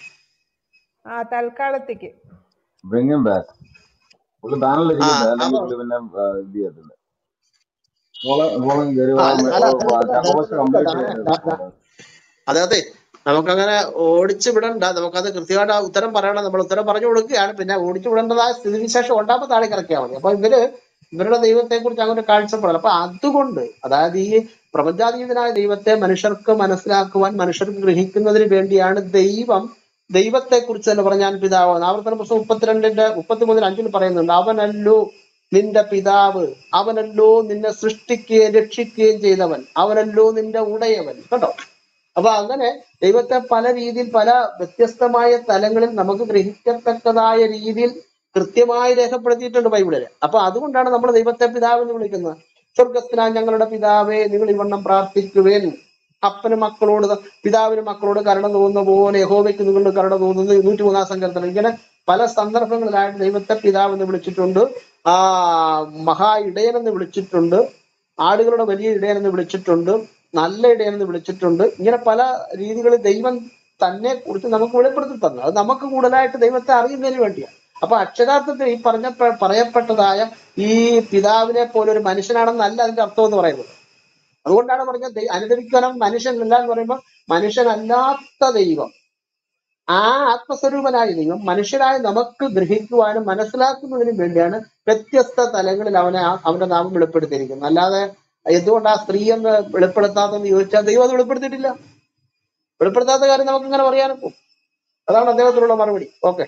ആ തൽക്കാലത്തേക്ക് Bring him back. പുള്ളി ബാനറിൽ ആ ഇരിക്കട്ടെ അല്ലെങ്കിൽ അപ്പൊ പുള്ളി പിന്നെ ആ, ഇത് ചെയ്യത്തില്ല മോളെ മോളെ കയറി ആ അല്ല അല്ല ചക്കോസ് കംപ്ലീറ്റ് ദാ- ചെയ്യട്ടെ ദാ- ദാ- അതെ നമുക്കങ്ങനെ ഓടിച്ചു വിടണ്ട നമുക്കത് കൃത്യമായിട്ട് ആ ഉത്തരം പറയണം നമ്മൾ ഉത്തരം പറഞ്ഞു കൊടുക്കുകയാണ് പിന്നെ ഓടിച്ചു വിടേണ്ടതായ സ്ഥിതിവിശേഷം ഉണ്ടാകുമ്പോൾ താഴെ ഇറക്കിയാൽ മതി അപ്പൊ ഇവര് ഇവരുടെ ദൈവത്തെ കുറിച്ച് അങ്ങനെ കാഴ്ചപ്പെടണം അപ്പൊ അതുകൊണ്ട് അതായത് ഈ പ്രപഞ്ചാതീതനായ ദൈവത്തെ മനുഷ്യർക്ക് മനസ്സിലാക്കുവാൻ മനുഷ്യർക്ക് ഗ്രഹിക്കുന്നതിന് വേണ്ടിയാണ് ദൈവം ദൈവത്തെ കുറിച്ച് തന്നെ പറഞ്ഞാൽ പിതാവ് ആവർത്തന പുസ്തകം മുപ്പത്തിരണ്ടിന്റെ മുപ്പത്തിമൂന്നിൽ അഞ്ചിൽ പറയുന്നുണ്ട് അവനല്ലോ നിന്റെ പിതാവ് അവനല്ലോ നിന്നെ സൃഷ്ടിക്കുകയും രക്ഷിക്കുകയും ചെയ്തവൻ അവനല്ലോ നിന്റെ ഉടയവൻ കേട്ടോ അപ്പൊ അങ്ങനെ ദൈവത്തെ പല രീതിയിൽ പല വ്യത്യസ്തമായ തലങ്ങളിൽ നമുക്ക് ഗ്രഹിക്കത്തക്കതായ രീതിയിൽ കൃത്യമായി രേഖപ്പെടുത്തിയിട്ടുണ്ട് ബൈബിളില് അപ്പൊ അതുകൊണ്ടാണ് നമ്മൾ ദൈവത്തെ പിതാവ് എന്ന് വിളിക്കുന്നത് സ്വർഗത്തിനാ ഞങ്ങളുടെ പിതാവേ നിങ്ങൾ ഇവണ്ണം പ്രാർത്ഥിക്കുവേൻ അപ്പന് മക്കളോട് ത- പിതാവിന് മക്കളോട് കരുണ തോന്നുന്ന പോലെ യഹോവയ്ക്ക് നിങ്ങളുടെ കരുണ തോന്നുന്നു നൂറ്റി മൂന്നാം സങ്കീർത്തനം ഇങ്ങനെ പല സന്ദർഭങ്ങളിലായിട്ട് ദൈവത്തെ പിതാവ് എന്ന് വിളിച്ചിട്ടുണ്ട് ആ മഹാ ഇടയൻ എന്ന് വിളിച്ചിട്ടുണ്ട് ആടുകളുടെ വലിയ ഇടയൻ എന്ന് വിളിച്ചിട്ടുണ്ട് നല്ല ഇടയൻ എന്ന് വിളിച്ചിട്ടുണ്ട് ഇങ്ങനെ പല രീതികളിൽ ദൈവം തന്നെ കുറിച്ച് നമുക്ക് വെളിപ്പെടുത്തി തന്നു അത് നമുക്ക് കൂടുതലായിട്ട് ദൈവത്തെ അറിയുന്നതിന് വേണ്ടിയാണ് അപ്പൊ അക്ഷരാർത്ഥത്തിൽ ഈ പറഞ്ഞ പറയപ്പെട്ടതായ ഈ പിതാവിനെ പോലെ ഒരു മനുഷ്യനാണെന്നല്ല അതിന്റെ അർത്ഥം എന്ന് പറയുന്നത് അതുകൊണ്ടാണ് പറഞ്ഞത് ദൈ- അനുദവിക്കാനും മനുഷ്യനല്ല എന്ന് പറയുമ്പോൾ മനുഷ്യനല്ലാത്ത ദൈവം ആ ആത്മസ്വരൂപനായ ദൈവം മനുഷ്യരായ നമുക്ക് ഗ്രഹിക്കുവാനും മനസ്സിലാക്കുന്നതിനും വേണ്ടിയാണ് വ്യത്യസ്ത തലങ്ങളിൽ അവനെ ആ- അവന്റെ നാമം വെളിപ്പെടുത്തിയിരിക്കുന്നത് അല്ലാതെ എന്തുകൊണ്ട് ആ സ്ത്രീ എന്ന് വെളിപ്പെടുത്താത്തെന്ന് ചോദിച്ചാൽ ദൈവം അത് വെളിപ്പെടുത്തിയിട്ടില്ല വെളിപ്പെടുത്താത്ത കാര്യം നമുക്ക് ഇങ്ങനെ പറയാനും അതാണ് അദ്ദേഹത്തിനുള്ള മറുപടി ഓക്കെ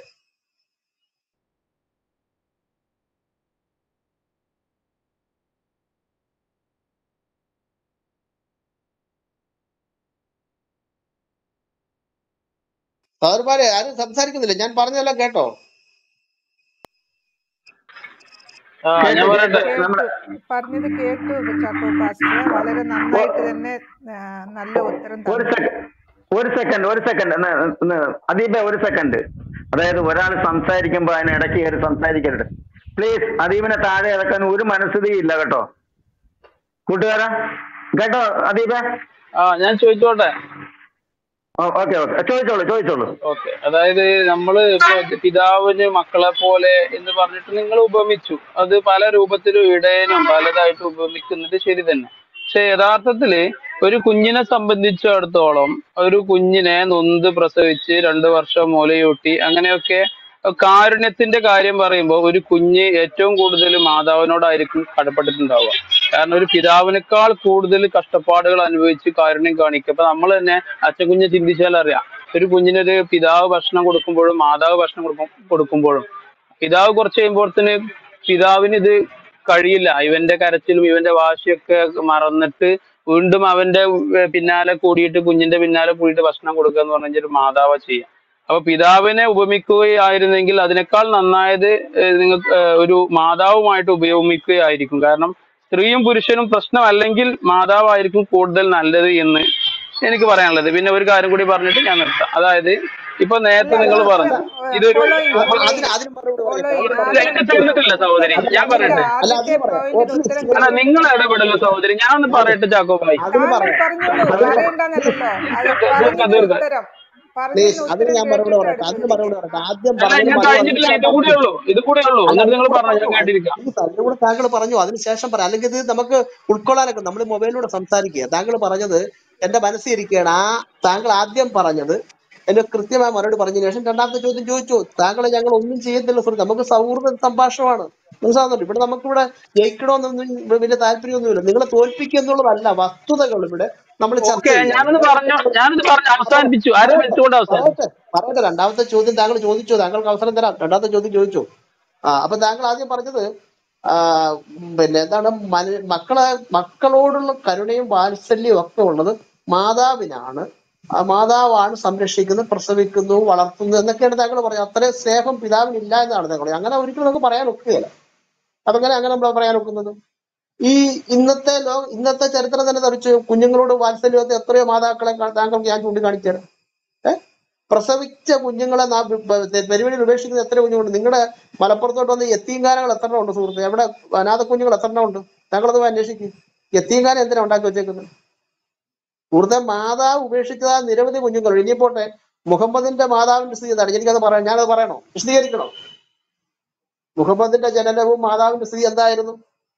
സഹോദരന്മാരെ ആരും സംസാരിക്കുന്നില്ല ഞാൻ പറഞ്ഞതെല്ലാം കേട്ടോ ആ ഞാൻ കേട്ടു പറയട്ടെ കേട്ടു നമ്മുടെ കേട്ടു പറഞ്ഞത് കേട്ടു ചാക്കോ പാസ്റ്റർ വളരെ നന്നായിട്ട് തന്നെ ആ, നല്ല ഉത്തരം ഒരു തന്നു സെക്കൻഡ് ഒരു സെക്കൻഡ് ഒരു സെക്കൻഡ് അദീപെ ഒരു സെക്കൻഡ് അതായത് ഒരാൾ സംസാരിക്കുമ്പോൾ അതിന് ഇടയ്ക്ക് കയറി സംസാരിക്കരുത് പ്ലീസ് അദീപിനെ താഴെ ഇറക്കാൻ ഒരു മനസ്ഥിതിയും ഇല്ല കേട്ടോ കൂട്ടുകാരാ കേട്ടോ അദീപെ ആ ഞാൻ ചോദിച്ചോട്ടെ ഓക്കെ ഓക്കെ ചോദിച്ചോളൂ ചോദിച്ചോളൂ ഓക്കെ അതായത് നമ്മള് ഇപ്പൊ പിതാവിന് മക്കളെ പോലെ എന്ന് പറഞ്ഞിട്ട് നിങ്ങൾ ഉപമിച്ചു അത് പല രൂപത്തിലും ഇടയനും പലതായിട്ട് ഉപമിക്കുന്നത് ശരി തന്നെ പക്ഷെ യഥാർത്ഥത്തില് ഒരു കുഞ്ഞിനെ സംബന്ധിച്ചിടത്തോളം ഒരു കുഞ്ഞിനെ നൊന്ത് പ്രസവിച്ച് രണ്ടു വർഷം മുലയൂട്ടി അങ്ങനെയൊക്കെ കാരുണ്യത്തിന്റെ കാര്യം പറയുമ്പോൾ ഒരു കുഞ്ഞ് ഏറ്റവും കൂടുതൽ മാതാവിനോടായിരിക്കും കടപ്പെട്ടിട്ടുണ്ടാവുക കാരണം ഒരു പിതാവിനേക്കാൾ കൂടുതൽ കഷ്ടപ്പാടുകൾ അനുഭവിച്ച് കാരുണ്യം കാണിക്കുക അപ്പൊ നമ്മൾ തന്നെ അച്ഛൻ കുഞ്ഞ് ചിന്തിച്ചാൽ അറിയാം ഒരു കുഞ്ഞിനൊരു പിതാവ് ഭക്ഷണം കൊടുക്കുമ്പോഴും മാതാവ് ഭക്ഷണം കൊടുക്കും കൊടുക്കുമ്പോഴും പിതാവ് കുറച്ച് കഴിയുമ്പോഴത്തേന് പിതാവിന് ഇത് കഴിയില്ല ഇവന്റെ കരച്ചിലും ഇവന്റെ വാശിയൊക്കെ മറന്നിട്ട് വീണ്ടും അവന്റെ ഏർ പിന്നാലെ കൂടിയിട്ട് കുഞ്ഞിന്റെ പിന്നാലെ കൂടിയിട്ട് ഭക്ഷണം കൊടുക്കുക എന്ന് പറഞ്ഞു കഴിഞ്ഞാൽ ഒരു മാതാവ് ചെയ്യുക അപ്പൊ പിതാവിനെ ഉപമിക്കുകയായിരുന്നെങ്കിൽ അതിനേക്കാൾ നന്നായത് നിങ്ങൾ ഒരു മാതാവുമായിട്ട് ഉപയോഗിക്കുകയായിരിക്കും കാരണം സ്ത്രീയും പുരുഷനും പ്രശ്നമല്ലെങ്കിൽ മാതാവായിരിക്കും കൂടുതൽ നല്ലത് എന്ന് എനിക്ക് പറയാനുള്ളത് പിന്നെ ഒരു കാര്യം കൂടി പറഞ്ഞിട്ട് ഞാൻ നിർത്താം അതായത് ഇപ്പൊ അല്ല നേരത്തെ നിങ്ങൾ അല്ല പറഞ്ഞു ഇതൊരു ഫോളോയിങ് അപ്പൊ ഫോളോയിങ് അതിന് അതിന് മറുപടി പറയട്ടെ ഫോളോയിങ് അതിന് ഇല്ല, മറുപടി ആദ്യത്തെ എന്നെ തീർന്നിട്ടില്ല സഹോദരി അത് ഞാൻ അല്ല പറയട്ടെ അല്ല ആദ്യത്തെ അതിന് പറയാം പോയിന്റിന് ഉത്തരം അല്ല കിട്ടി നിങ്ങൾ ഇടപെടല്ലോ സഹോദരി ഞാനൊന്ന് അത് പറയട്ടെ ചാക്കോ ഭായി അതിന് താങ്കൾ പറയാം പറഞ്ഞോളൂ അതിന് പറയണ്ടെന്നല്ലോ അത് തീർക്കാം പറഞ്ഞതിന് തീർക്കാം ഉത്തരം പ്ലീസ് പറഞ്ഞതിന് അതിന് ഉത്തരം ഞാൻ മറുപടി കേട്ടിട്ട് പറയട്ടെ അതിന് അടുത്തത് മറുപടി ചോദിക്കാം പറയട്ടെ ആദ്യം അല്ല പറഞ്ഞതിന് ഞാൻ മറുപടി കഴിഞ്ഞിട്ടില്ല അതിന് ഇത് കൂടെ പറഞ്ഞു ഉള്ളൂ ഇത് കൂടെ ഉള്ളൂ അല്ല എന്നിട്ട് ഇത് നിങ്ങൾ കൂടെ പറഞ്ഞു ഞാൻ പറഞ്ഞു കേട്ടിരിക്കാം ഇത് അതിന് കൂടെ താങ്കൾ പറഞ്ഞു അതിനുശേഷം പറയാം അല്ലെങ്കിൽ ഇത് നമുക്ക് ഉൾക്കൊള്ളാനൊക്കെ നമ്മൾ മൊബൈലിലൂടെ സംസാരിക്കുക താങ്കൾ പറഞ്ഞത് എന്റെ മനസ്സിരിക്കുകയാണ് ആ താങ്കൾ ആദ്യം പറഞ്ഞത് എന്റെ കൃത്യമായ മറുപടി പറഞ്ഞതിന് ശേഷം രണ്ടാമത്തെ ചോദ്യം ചോദിച്ചു താങ്കളെ ഞങ്ങൾ ഒന്നും ചെയ്യത്തില്ല സുഹൃത്ത് നമുക്ക് സൗഹൃദ സംഭാഷണമാണ് മനസ്സിലാകുന്നുണ്ട് ഇവിടെ നമുക്കിവിടെ ജയിക്കണമെന്നൊന്നും ഇവിടെ വലിയ താല്പര്യമൊന്നുമില്ല നിങ്ങളെ തോൽപ്പിക്കുക എന്നുള്ളതല്ല വസ്തുതകൾ ഇവിടെ നമ്മൾ ചർച്ച ഓക്കെ ചെയ്യുക ഞാനത് പറഞ്ഞു ഞാനത് പറഞ്ഞു അവസാനിപ്പിച്ചു അര പറയട്ടെ മിനിറ്റ് കൊണ്ട് അവസാനിപ്പിച്ചു പറയട്ടെ പറയട്ടെ രണ്ടാമത്തെ ചോദ്യം താങ്കൾ ചോദിച്ചു താങ്കൾക്ക് അവസരം തരാം രണ്ടാമത്തെ ചോദ്യം ചോദിച്ചു ആ അപ്പൊ താങ്കൾ ആദ്യം പറഞ്ഞത് ആ ഉം, പിന്നെ എന്താണ് മന- മക്കളെ മക്കളോടുള്ള കരുണയും വാത്സല്യവും ഒക്കെ ഉള്ളത് മാതാവിനാണ് ആ മാതാവാണ് സംരക്ഷിക്കുന്നത് പ്രസവിക്കുന്നു വളർത്തുന്നു എന്നൊക്കെയാണ് താങ്കൾ പറയുന്നത് അത്രയും സ്നേഹം പിതാവിനില്ല എന്നാണ് താങ്കൾ പറയുന്നത്. അങ്ങനെ ഒരിക്കലും നമുക്ക് പറയാൻ ഒക്കുകയില്ല അതങ്ങനെ അങ്ങനെ നമ്മൾ പറയാൻ ഒക്കുന്നത് ഈ ഇന്നത്തെ ലോ ഇന്നത്തെ ചരിത്രം തന്നെ തെറിച്ചു കുഞ്ഞുങ്ങളോട് വാത്സല്യത്തെ എത്രയോ മാതാക്കളെ കാ- താങ്കൾക്ക് ഞാൻ ചൂണ്ടിക്കാണിച്ചു തരാം ഏഹ് പ്രസവിച്ച കുഞ്ഞുങ്ങളെ നാ- പ- പെരുവഴിയിൽ ഉപേക്ഷിക്കുന്ന എത്ര കുഞ്ഞുങ്ങളുണ്ട് നിങ്ങളുടെ മലപ്പുറത്തോട്ട് വന്ന് എത്തീങ്കാനകൾ എത്ര ഉണ്ട് സുഹൃത്ത് എവിടെ അനാഥ കുഞ്ഞുങ്ങൾ എത്ര ഉണ്ട് താങ്കളത് പോയി അന്വേഷിക്കും എത്തീങ്കാനം എന്തിനാ ഉണ്ടാക്കി വെച്ചേക്കുന്നത് സുഹൃത്തെ മാതാവ് ഉപേക്ഷിച്ചതാ നിരവധി കുഞ്ഞുങ്ങൾ ഇനി പോട്ടെ മുഹമ്മദിന്റെ മാതാവിന്റെ സ്ഥിതി എന്താണ് എനിക്കത് പറയാം ഞാനത് പറയണോ വിശദീകരിക്കണോ മുഹമ്മദിന്റെ ജനനവും മാതാവിന്റെ സ്ഥിതി എന്തായിരുന്നു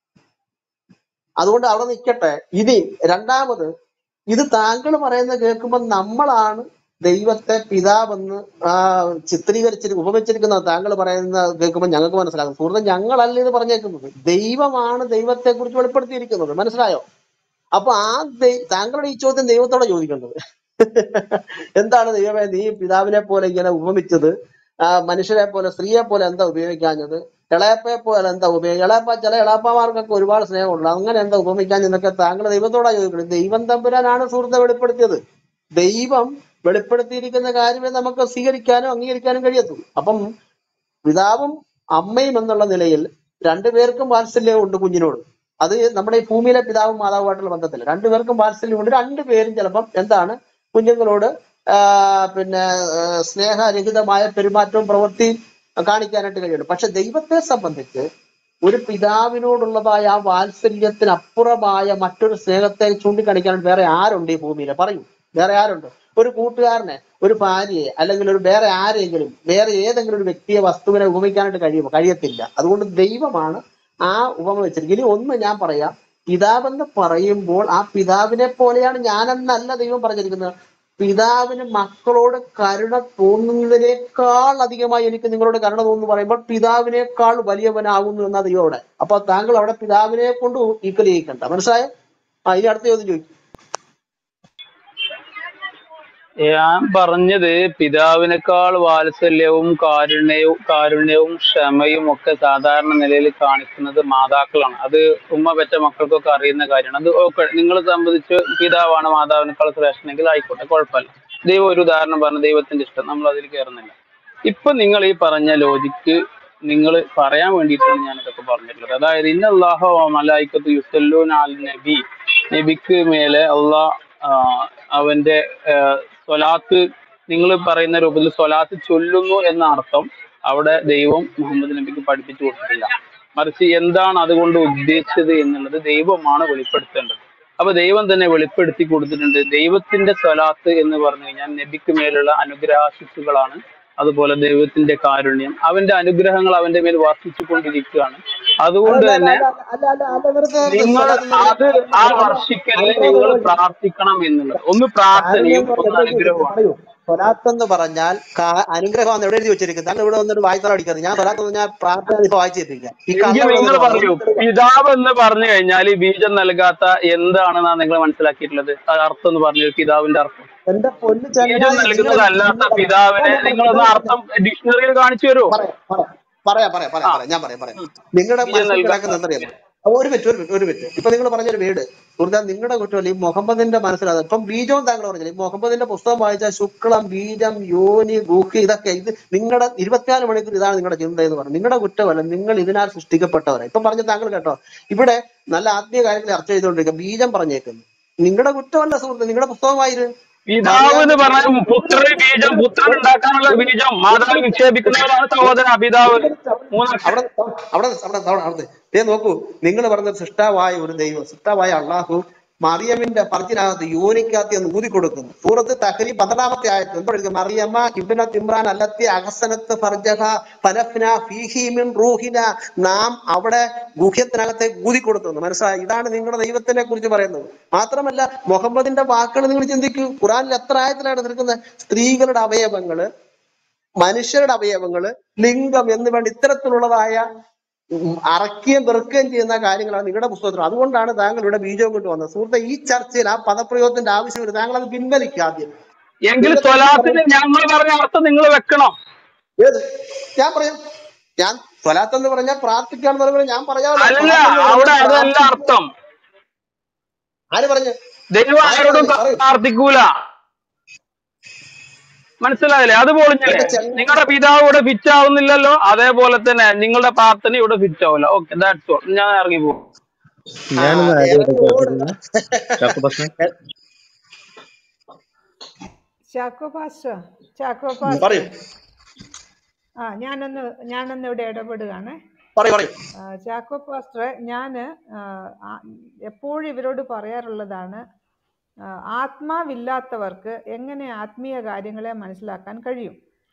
അതുകൊണ്ട് അവിടെ നിൽക്കട്ടെ ഇനി രണ്ടാമത് ഇത് താങ്കൾ പറയുന്നത് കേൾക്കുമ്പോൾ നമ്മളാണ് ദൈവത്തെ പിതാവെന്ന് ആ ചിത്രീകരിച്ചിരി ഉപമിച്ചിരിക്കുന്ന താങ്കൾ പറയുന്ന കേൾക്കുമ്പോൾ ഞങ്ങൾക്ക് മനസ്സിലാകും സുഹൃത്തെ ഞങ്ങളല്ല ഇത് പറഞ്ഞേക്കുന്നത് ദൈവമാണ് ദൈവത്തെ കുറിച്ച് വെളിപ്പെടുത്തിയിരിക്കുന്നത് മനസ്സിലായോ അപ്പൊ ആ ദൈ- താങ്കളുടെ ഈ ചോദ്യം ദൈവത്തോടെ ചോദിക്കേണ്ടത് എന്താണ് ദൈവമേ നീ പിതാവിനെ പോലെ ഇങ്ങനെ ഉപമിച്ചത് ആ മനുഷ്യരെ പോലെ സ്ത്രീയെ പോലെ എന്താ ഉപയോഗിക്കാഞ്ഞത് ഇളയപ്പയെ പോലെ എന്താ ഉപയോഗം ഇളയപ്പ ചില ഇളയപ്പമാർക്കൊക്കെ ഒരുപാട് സ്നേഹമുണ്ട് അങ്ങനെ എന്താ ഉപമിക്കാഞ്ഞെന്നൊക്കെ താങ്കൾ ദൈവത്തോടാ ചോദിക്കുന്നത് ദൈവം തമ്പുരാനാണ് സുഹൃത്തെ വെളിപ്പെടുത്തിയത് ദൈവം വെളിപ്പെടുത്തിയിരിക്കുന്ന കാര്യമേ നമുക്ക് സ്വീകരിക്കാനും അംഗീകരിക്കാനും കഴിയത്തുള്ളൂ അപ്പം പിതാവും അമ്മയും എന്നുള്ള നിലയിൽ രണ്ടുപേർക്കും വാത്സല്യമുണ്ട് കുഞ്ഞിനോട് അത് നമ്മുടെ ഈ ഭൂമിയിലെ പിതാവും മാതാവുമായിട്ടുള്ള ബന്ധത്തില്ല രണ്ടുപേർക്കും വാത്സല്യമുണ്ട് രണ്ടുപേരും ചിലപ്പം എന്താണ് കുഞ്ഞുങ്ങളോട് ആ, പിന്നെ ആ, സ്നേഹരഹിതമായ പെരുമാറ്റവും പ്രവൃത്തിയും കാണിക്കാനായിട്ട് കഴിയുള്ളൂ പക്ഷെ ദൈവത്തെ സംബന്ധിച്ച് ഒരു പിതാവിനോടുള്ളതായ ആ വാത്സല്യത്തിന് അപ്പുറമായ മറ്റൊരു സ്നേഹത്തെ ചൂണ്ടിക്കാണിക്കാൻ വേറെ ആരുണ്ട് ഈ ഭൂമിയിൽ പറയൂ വേറെ ആരുണ്ട് ഒരു കൂട്ടുകാരനെ ഒരു ഭാര്യയെ അല്ലെങ്കിൽ ഒരു വേറെ ആരെങ്കിലും വേറെ ഏതെങ്കിലും ഒരു വ്യക്തിയെ വസ്തുവിനെ ഉപമിക്കാനായിട്ട് കഴിയുമോ കഴിയത്തില്ല അതുകൊണ്ട് ദൈവമാണ് ആ ഉപമ വെച്ചിരിക്കുന്നത് ഇനി ഒന്ന് ഞാൻ പറയാം പിതാവെന്ന് പറയുമ്പോൾ ആ പിതാവിനെ പോലെയാണ് ഞാനെന്നല്ല ദൈവം പറഞ്ഞിരിക്കുന്നത് പിതാവിന് മക്കളോട് കരുണ തോന്നുന്നതിനേക്കാൾ അധികമായി എനിക്ക് നിങ്ങളോട് കരുണ തോന്നുന്നു പറയുമ്പോൾ പിതാവിനേക്കാൾ വലിയവനാകുന്നു എന്നാ ദൈവം അവിടെ അപ്പൊ താങ്കൾ അവിടെ പിതാവിനെ കൊണ്ട് ഈക്വൽ ചെയ്യിക്കണ്ട മനസ്സിലായോ ആ ഇനി അടുത്ത ചോദ്യം ചോദിക്കും ഞാൻ പറഞ്ഞത് പിതാവിനേക്കാൾ വാത്സല്യവും കാരുണ്യവും കാരുണ്യവും ക്ഷമയും ഒക്കെ സാധാരണ നിലയിൽ കാണിക്കുന്നത് മാതാക്കളാണ് അത് ഉമ്മ പെറ്റ മക്കൾക്കൊക്കെ അറിയുന്ന കാര്യമാണ് അത് ഓക്കെ നിങ്ങളെ സംബന്ധിച്ച് പിതാവാണ് മാതാവിനേക്കാൾ ശ്രേഷ്ഠനെങ്കിൽ ആയിക്കോട്ടെ കുഴപ്പമില്ല ദൈവം ഒരു ഉദാഹരണം പറഞ്ഞു ദൈവത്തിന്റെ ഇഷ്ടം നമ്മൾ അതിൽ കയറുന്നില്ല ഇപ്പൊ നിങ്ങൾ ഈ പറഞ്ഞ ലോജിക്ക് നിങ്ങൾ പറയാൻ വേണ്ടിയിട്ടാണ് ഞാൻ ഇതൊക്കെ പറഞ്ഞിട്ടുള്ളത് അതായത് ഇന്ന അള്ളാഹു മലായിക്കത്ത് യുസല്ലൂൻ അൽ നബി നബിക്ക് മേലെ അള്ളാഹ് അവന്റെ ആഹ് സ്വലാത്ത് നിങ്ങൾ പറയുന്ന രൂപത്തിൽ സ്വലാത്ത് ചൊല്ലുന്നു എന്ന അർത്ഥം അവിടെ ദൈവം മുഹമ്മദ് നബിക്ക് പഠിപ്പിച്ചു കൊടുത്തിട്ടില്ല മറിച്ച് എന്താണ് അതുകൊണ്ട് ഉദ്ദേശിച്ചത് എന്നുള്ളത് ദൈവമാണ് വെളിപ്പെടുത്തേണ്ടത് അപ്പൊ ദൈവം തന്നെ വെളിപ്പെടുത്തി കൊടുത്തിട്ടുണ്ട് ദൈവത്തിന്റെ സ്വലാത്ത് എന്ന് പറഞ്ഞു കഴിഞ്ഞാൽ നബിക്ക് മേലുള്ള അനുഗ്രഹാശിസുകളാണ് അതുപോലെ ദൈവത്തിന്റെ കാരുണ്യം അവന്റെ അനുഗ്രഹങ്ങൾ അവന്റെ മേൽ വർഷിച്ചു കൊണ്ടിരിക്കുകയാണ് അതുകൊണ്ട് അല്ല അല്ല തന്നെ അല്ല അല്ല അല്ല അല്ല വെറുതെ വെറുതെ നിങ്ങൾ സ്വലാത്ത് അത് ആ അല്ല വർഷിക്കലിനെ അല്ല നിങ്ങൾ അല്ല പ്രാർത്ഥിക്കണം എന്നുള്ളത് ഒന്ന് കാരുണ്യം പ്രാർത്ഥനയും എന്ന് ഒന്ന് പറഞ്ഞാൽ എവിടെ എഴുതി വെച്ചിരിക്കുന്നത് അനുഗ്രഹമാണ് പറയൂ സ്വലാത്ത് എന്ന് പറഞ്ഞാൽ കാ- അനുഗ്രഹമാണ് എവിടെ എഴുതി വെച്ചിരിക്കുന്നത് താങ്കൾ ഇവിടെ വന്നിട്ട് വായിത്തറ അടിക്കരുത് ഞാൻ സ്വലാത്ത് എന്ന് ഞാൻ പ്രാർത്ഥന ഇപ്പൊ വായിച്ചു കേൾപ്പിക്കാം ഈ എനിക്ക് കള്ള ഇവിടെ നിങ്ങൾ വന്നിട്ട് പറയൂ ഒന്നും തെളിവാ പിതാവ് എന്ന് പറഞ്ഞു കഴിഞ്ഞാൽ ബീജം നൽകാത്ത എന്താണെന്നാണ് നിങ്ങൾ മനസ്സിലാക്കിയിട്ടുള്ളത് അത് അർത്ഥം എന്ന് പറഞ്ഞു പിതാവിന്റെ അർത്ഥം എന്റെ പൊന്നു ബീജം ചങ്ങായി നിങ്ങൾ നൽകുന്നതല്ലാത്ത നിങ്ങൾ പിതാവിനെ ഞാൻ നിങ്ങളൊന്ന് പറയാം അർത്ഥം ഡിക്ഷണറിയിൽ കാണിച്ചു തരുമോ പറയാം പറയാം പറയാം പറയാം ആ പറയാം പറയാം ഞാൻ പറയാം പറയാം നിങ്ങളുടെ ബീജം മനസ്സിൽ നൽകാത്ത കിടക്കുന്ന എന്തറിയാമോ അപ്പൊ ഒരു മിനിറ്റ് ഒരു മിനിറ്റ് ഒരു മിനിറ്റ് ഇപ്പൊ നിങ്ങൾ പറഞ്ഞൊരു വീട് സുഹൃത്താ നിങ്ങളുടെ കുറ്റമല്ല ഈ മുഹമ്മദിന്റെ മനസ്സിലാണ് ഇപ്പം ബീജവും താങ്കൾ പറഞ്ഞില്ല ഈ മുഹമ്മദിന്റെ പുസ്തകം വായിച്ച ശുക്ലം ബീജം യോനി ഗുഹി ഇതൊക്കെ ഇത് നിങ്ങളുടെ ഇരുപത്തിനാല് മണിക്കൂർ ഇതാണ് നിങ്ങളുടെ ചിന്ത എന്ന് പറഞ്ഞു നിങ്ങളുടെ കുറ്റമല്ല നിങ്ങൾ ഇതിനാൽ സൃഷ്ടിക്കപ്പെട്ടവരാ ഇപ്പൊ പറഞ്ഞ താങ്കൾ കേട്ടോ ഇവിടെ നല്ല ആത്മീയ കാര്യങ്ങൾ ചർച്ച ചെയ്തുകൊണ്ടിരിക്കുക ബീജം പറഞ്ഞേക്കുന്നു നിങ്ങളുടെ കുറ്റമല്ല സുഹൃത്ത് നിങ്ങളുടെ പുസ്തകമായിരുന്നു പിതാവ് എന്ന് മറിയാമിന്റെ പറഞ്ഞ പുത്ര ബീജം പുത്രൻ ഉണ്ടാക്കാനുള്ള ബീജം മാതാവ് നിക്ഷേപിക്കുന്നവരാണ് സഹോദര പിതാവ് മൂന്നക്ഷരം അവിടെ അവിടെ അവിടെ അവിടെ അവിടെ ദേ നോക്കൂ നിങ്ങൾ പറഞ്ഞ സൃഷ്ടാവായ ഒരു ദൈവം സൃഷ്ടാവായ അള്ളാഹു മറിയമിന്റെ ഫർജിനകത്ത് യോനിക്കകത്ത് എന്ന് ഊതി കൊടുക്കുന്നു സൂറത്ത് തഹരി പന്ത്രണ്ടാമത്തെ ആയത്ത് എന്താ പറയുക മറിയമ്മ ഇബ്ന തിമ്രാൻ അല്ലത്തി അഹസനത്ത് ഫർജഹ ഫനഫ്ന ഫീഹി മിൻ റൂഹിന നാം അവിടെ ഗുഹ്യത്തിനകത്തെ ഊതി കൊടുക്കുന്നു മനസ്സിലായി ഇതാണ് നിങ്ങളുടെ ദൈവത്തിനെ കുറിച്ച് പറയുന്നത് മാത്രമല്ല മുഹമ്മദിന്റെ വാക്കുകൾ നിങ്ങൾ ചിന്തിക്കൂ ഖുറാനിൽ എത്ര ആയത്തിലാണ് നിൽക്കുന്നത് സ്ത്രീകളുടെ അവയവങ്ങള് മനുഷ്യരുടെ അവയവങ്ങള് ലിംഗം എന്ന് വേണ്ട ഇത്തരത്തിലുള്ളതായ ഉം അറക്കുകയും വെറുക്കുകയും ചെയ്യുന്ന കാര്യങ്ങളാണ് നിങ്ങളുടെ പുസ്തകത്തിൽ അതുകൊണ്ടാണ് താങ്കൾ ഇവിടെ ബീജവും കൊണ്ട് വന്നത് സുഹൃത്തെ ഈ ചർച്ചയിൽ ആ പദപ്രയോഗത്തിന്റെ ആവശ്യമില്ല താങ്കൾ അത് പിൻവലിക്കുക ആദ്യം എങ്കിൽ നിങ്ങളുടെ സ്വലാത്തിന് ഞങ്ങൾ പറഞ്ഞ അർത്ഥം നിങ്ങൾ വെക്കണം ഏത് ഞാൻ പറയാം ഞാൻ സ്വലാത്ത് എന്ന് പറഞ്ഞാൽ പ്രാർത്ഥിക്കാന്ന് പറയുമ്പോൾ ഞാൻ പറയാമല്ലോ അല്ല സ്വലാത്ത് എന്ന് അവിടെ പറഞ്ഞാൽ അതല്ല പ്രാർത്ഥിക്കുക അർത്ഥം ആര് പറഞ്ഞു ദൈവം ആര് ആരോടും പറഞ്ഞു പറയൂ പ്രാർത്ഥിക്കൂല മനസ്സിലായില്ലേ അത് പൊളിഞ്ഞില്ലേ എന്റെ ചെങ്ങ നിങ്ങളുടെ പിതാവ് ഇവിടെ ഫിറ്റ് ആവുന്നില്ലല്ലോ അതേപോലെ തന്നെ നിങ്ങളുടെ പ്രാർത്ഥന ഇവിടെ ഫിറ്റ് ആവില്ല ഓക്കെ ദാറ്റ്സ് ഓൾ ഞാൻ ഇറങ്ങി പോകും ആ ഞാനൊന്ന് ആദ്യമായിട്ട് ഇറങ്ങോട് കേൾക്കുന്നത് ചാക്കോ പാസ്റ്റർ ചാക്കോ പാസ്റ്റർ ചാക്കോ ഉം, പാസ്റ്റർ പറയൂ ആ ഞാനൊന്ന് ഞാനൊന്ന് ഇവിടെ ഇടപെടുകയാണ് പറയൂ പറയൂ ആ, ചാക്കോ പാസ്റ്ററെ ഞാൻ എപ്പോഴും ഇവരോട് പറയാറുള്ളതാണ് ആ, ആത്മാവില്ലാത്തവർക്ക് എങ്ങനെ ആത്മീയ കാര്യങ്ങളെ മനസ്സിലാക്കാൻ കഴിയും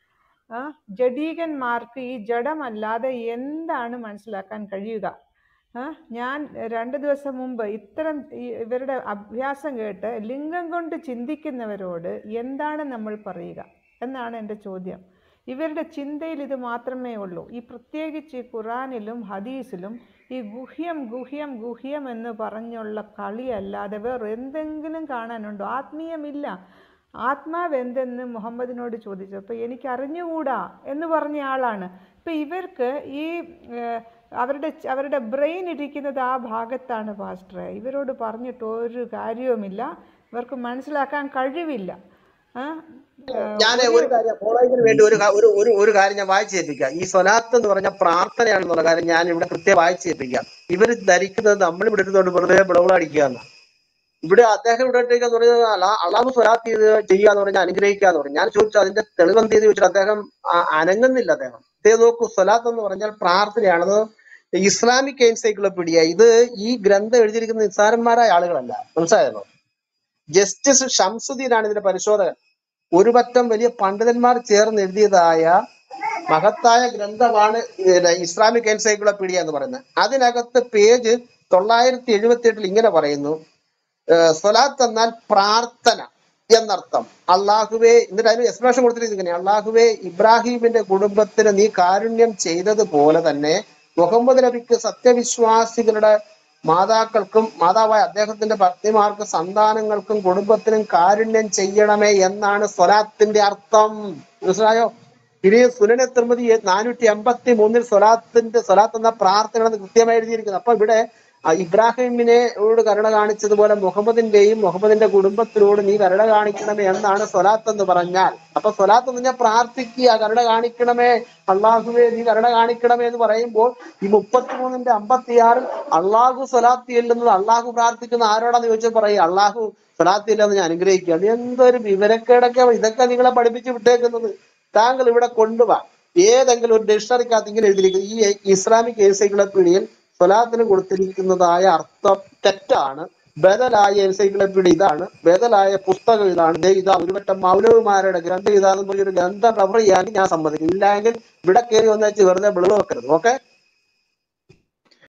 ആ, ജഡീകന്മാർക്ക് ഈ ജഡമല്ലാതെ എന്താണ് മനസ്സിലാക്കാൻ കഴിയുക ആ, ഞാൻ രണ്ട് ദിവസം മുമ്പ് ഇത്തരം ഈ ഇവരുടെ അഭ്യാസം കേട്ട് ലിംഗം കൊണ്ട് ചിന്തിക്കുന്നവരോട് എന്താണ് നമ്മൾ പറയുക എന്നാണ് എൻ്റെ ചോദ്യം ഇവരുടെ ചിന്തയിൽ ഇത് മാത്രമേ ഉള്ളൂ ഈ പ്രത്യേകിച്ച് ഈ ഖുറാനിലും ഹദീസിലും ഈ ഗുഹ്യം ഗുഹ്യം ഗുഹ്യം എന്ന് പറഞ്ഞുള്ള കളിയല്ലാതെ വേറെ എന്തെങ്കിലും കാണാനുണ്ടോ ആത്മീയമില്ല ആത്മാവ് എന്തെന്ന് മുഹമ്മദിനോട് ചോദിച്ചു അപ്പോൾ എനിക്ക് അറിഞ്ഞുകൂടാ എന്ന് പറഞ്ഞ ആളാണ് ഇപ്പം ഇവർക്ക് ഈ ഏഹ്, അവരുടെ ച- അവരുടെ ബ്രെയിൻ ഇരിക്കുന്നത് ആ ഭാഗത്താണ് പാസ്റ്ററെ ഇവരോട് പറഞ്ഞിട്ട് ഒരു കാര്യവുമില്ല ഇവർക്ക് മനസ്സിലാക്കാൻ കഴിവില്ല ആ ഏഹ്, ഞാൻ ഒരു ഒരു കാര്യം ഫോളോയിങ്ങിന് വേണ്ടി ഒരു കാ- ഒരു ഒരു ഒരു കാര്യം ഞാൻ വായിച്ചു കേൾപ്പിക്കാം ഈ സ്വലാത്ത് എന്ന് പറഞ്ഞ പ്രാർത്ഥനയാണെന്നുള്ള കാര്യം ഞാൻ ഇവിടെ കൃത്യം വായിച്ചു കേൾപ്പിക്കാം ഇവർ ധരിക്കുന്നത് നമ്മൾ ഇവിടെ ഇരുന്നുകൊണ്ട് വെറുതെ വിളവിളടിക്കുകയെന്ന് ഇവിടെ അദ്ദേഹം ഇവിടെ ഇട്ടേക്കെന്ന് പറയുന്നത് അല്ലാ- അള്ളാഹു സ്വലാത്ത് ചെയ്ത് ചെയ്യുക എന്ന് പറഞ്ഞാൽ അനുഗ്രഹിക്കുക എന്ന് പറഞ്ഞു ഞാൻ ചോദിച്ചു അതിന്റെ തെളിവ് എന്ത് ചെയ്ത് ചോദിച്ചിട്ട് അദ്ദേഹം ആ- അനങ്ങുന്നില്ല അദ്ദേഹം ഇതേ നോക്കൂ സ്വലാത്ത് എന്ന് പറഞ്ഞാൽ പ്രാർത്ഥനയാണത് ഇസ്ലാമിക് എൻസൈക്ലോപീഡിയ ഇത് ഈ ഗ്രന്ഥം എഴുതിയിരിക്കുന്ന നിസ്സാരന്മാരായ ആളുകളല്ല മനസ്സിലായല്ലോ ജസ്റ്റിസ് ഷംസുദ്ദീനാണ് ഇതിന്റെ പരിശോധകൻ ഒരു പറ്റം വലിയ പണ്ഡിതന്മാർ ചേർന്ന് എഴുതിയതായ മഹത്തായ ഗ്രന്ഥമാണ് ഇത് ഇസ്ലാമിക് എൻസൈക്ലോപീഡിയ എന്ന് പറയുന്നത് അതിനകത്ത് പേജ് തൊള്ളായിരത്തി എഴുപത്തി എട്ടിൽ ഇങ്ങനെ പറയുന്നു ഏഹ് സ്വലാത്ത് എന്നാൽ പ്രാർത്ഥന എന്നർത്ഥം അള്ളാഹുവെ എന്നിട്ട് അതിന് എക്സ്പ്ലനേഷൻ കൊടുത്തിരിക്കുന്നത് ഇങ്ങനെ അള്ളാഹുവെ ഇബ്രാഹിമിന്റെ കുടുംബത്തിന് നീ കാരുണ്യം ചെയ്തതുപോലെ തന്നെ മുഹമ്മദ് നബിക്ക് സത്യവിശ്വാസികളുടെ മാതാക്കൾക്കും മാതാവായ അദ്ദേഹത്തിന്റെ പത്നിമാർക്ക് സന്താനങ്ങൾക്കും കുടുംബത്തിനും കാരുണ്യം ചെയ്യണമേ എന്നാണ് സ്വലാത്തിന്റെ അർത്ഥം മനസ്സിലായോ ഇനി സുനനെ തിരുമതി നാനൂറ്റി എൺപത്തി മൂന്നിൽ സ്വലാത്തിന്റെ സ്വലാത്ത് എന്ന പ്രാർത്ഥന കൃത്യമായി എഴുതിയിരിക്കുന്നത് അപ്പൊ ഇവിടെ ആ ഇബ്രാഹിമിനോട് കരുണ കാണിച്ചതുപോലെ മുഹമ്മദിന്റെയും മുഹമ്മദിന്റെ കുടുംബത്തിനോട് നീ കരുണ കാണിക്കണമേ എന്നാണ് സ്വലാത്ത് എന്ന് പറഞ്ഞാൽ അപ്പൊ സ്വലാത്ത് എന്ന് പറഞ്ഞാൽ പ്രാർത്ഥിക്കുക കരുണ കാണിക്കണമേ അള്ളാഹുവേ നീ കരുണ കാണിക്കണമേ എന്ന് പറയുമ്പോൾ ഈ മുപ്പത്തിമൂന്നിന്റെ അമ്പത്തിയാറിൽ അള്ളാഹു സ്വലാത്ത് ചെല്ലുന്നത് അള്ളാഹു പ്രാർത്ഥിക്കുന്ന ആരോടാന്ന് ചോദിച്ചാൽ പറയും അള്ളാഹു സ്വലാത്ത് ഇല്ലെന്ന് ഞാൻ അനുഗ്രഹിക്കുക അത് എന്തൊരു വിവരക്കേടൊക്കെ ഇതൊക്കെ നിങ്ങളെ പഠിപ്പിച്ച് വിട്ടേക്കുന്നത് താങ്കൾ ഇവിടെ കൊണ്ടുപോവാ ഏതെങ്കിലും ഒരു ഡിക്ഷണറിക്കകത്ത് ഇങ്ങനെ എഴുതിയിരിക്കുന്നത് ഈ ഇസ്ലാമിക് എൻസൈക്ലോപീഡിയയിൽ സ്വലാത്തിന് കൊടുത്തിരിക്കുന്നതായ അർത്ഥം തെറ്റാണ് ബദലായ എൻസൈക്ലോപീഡിയ ഇതാണ് ബദലായ പുസ്തകം ഇതാണ് ദേ ഇതാ ഒരുവട്ടം മൗലവിമാരുടെ ഗ്രന്ഥം ഇതാന്ന് പറഞ്ഞൊരു ഗ്രന്ഥം റഫർ ചെയ്യാൻ ഞാൻ സമ്മതിക്കും ഇല്ലെങ്കിൽ ഇവിടെ കയറി വന്നു വെച്ച് വെറുതെ വിളവ് വെക്കരുത് ഓക്കെ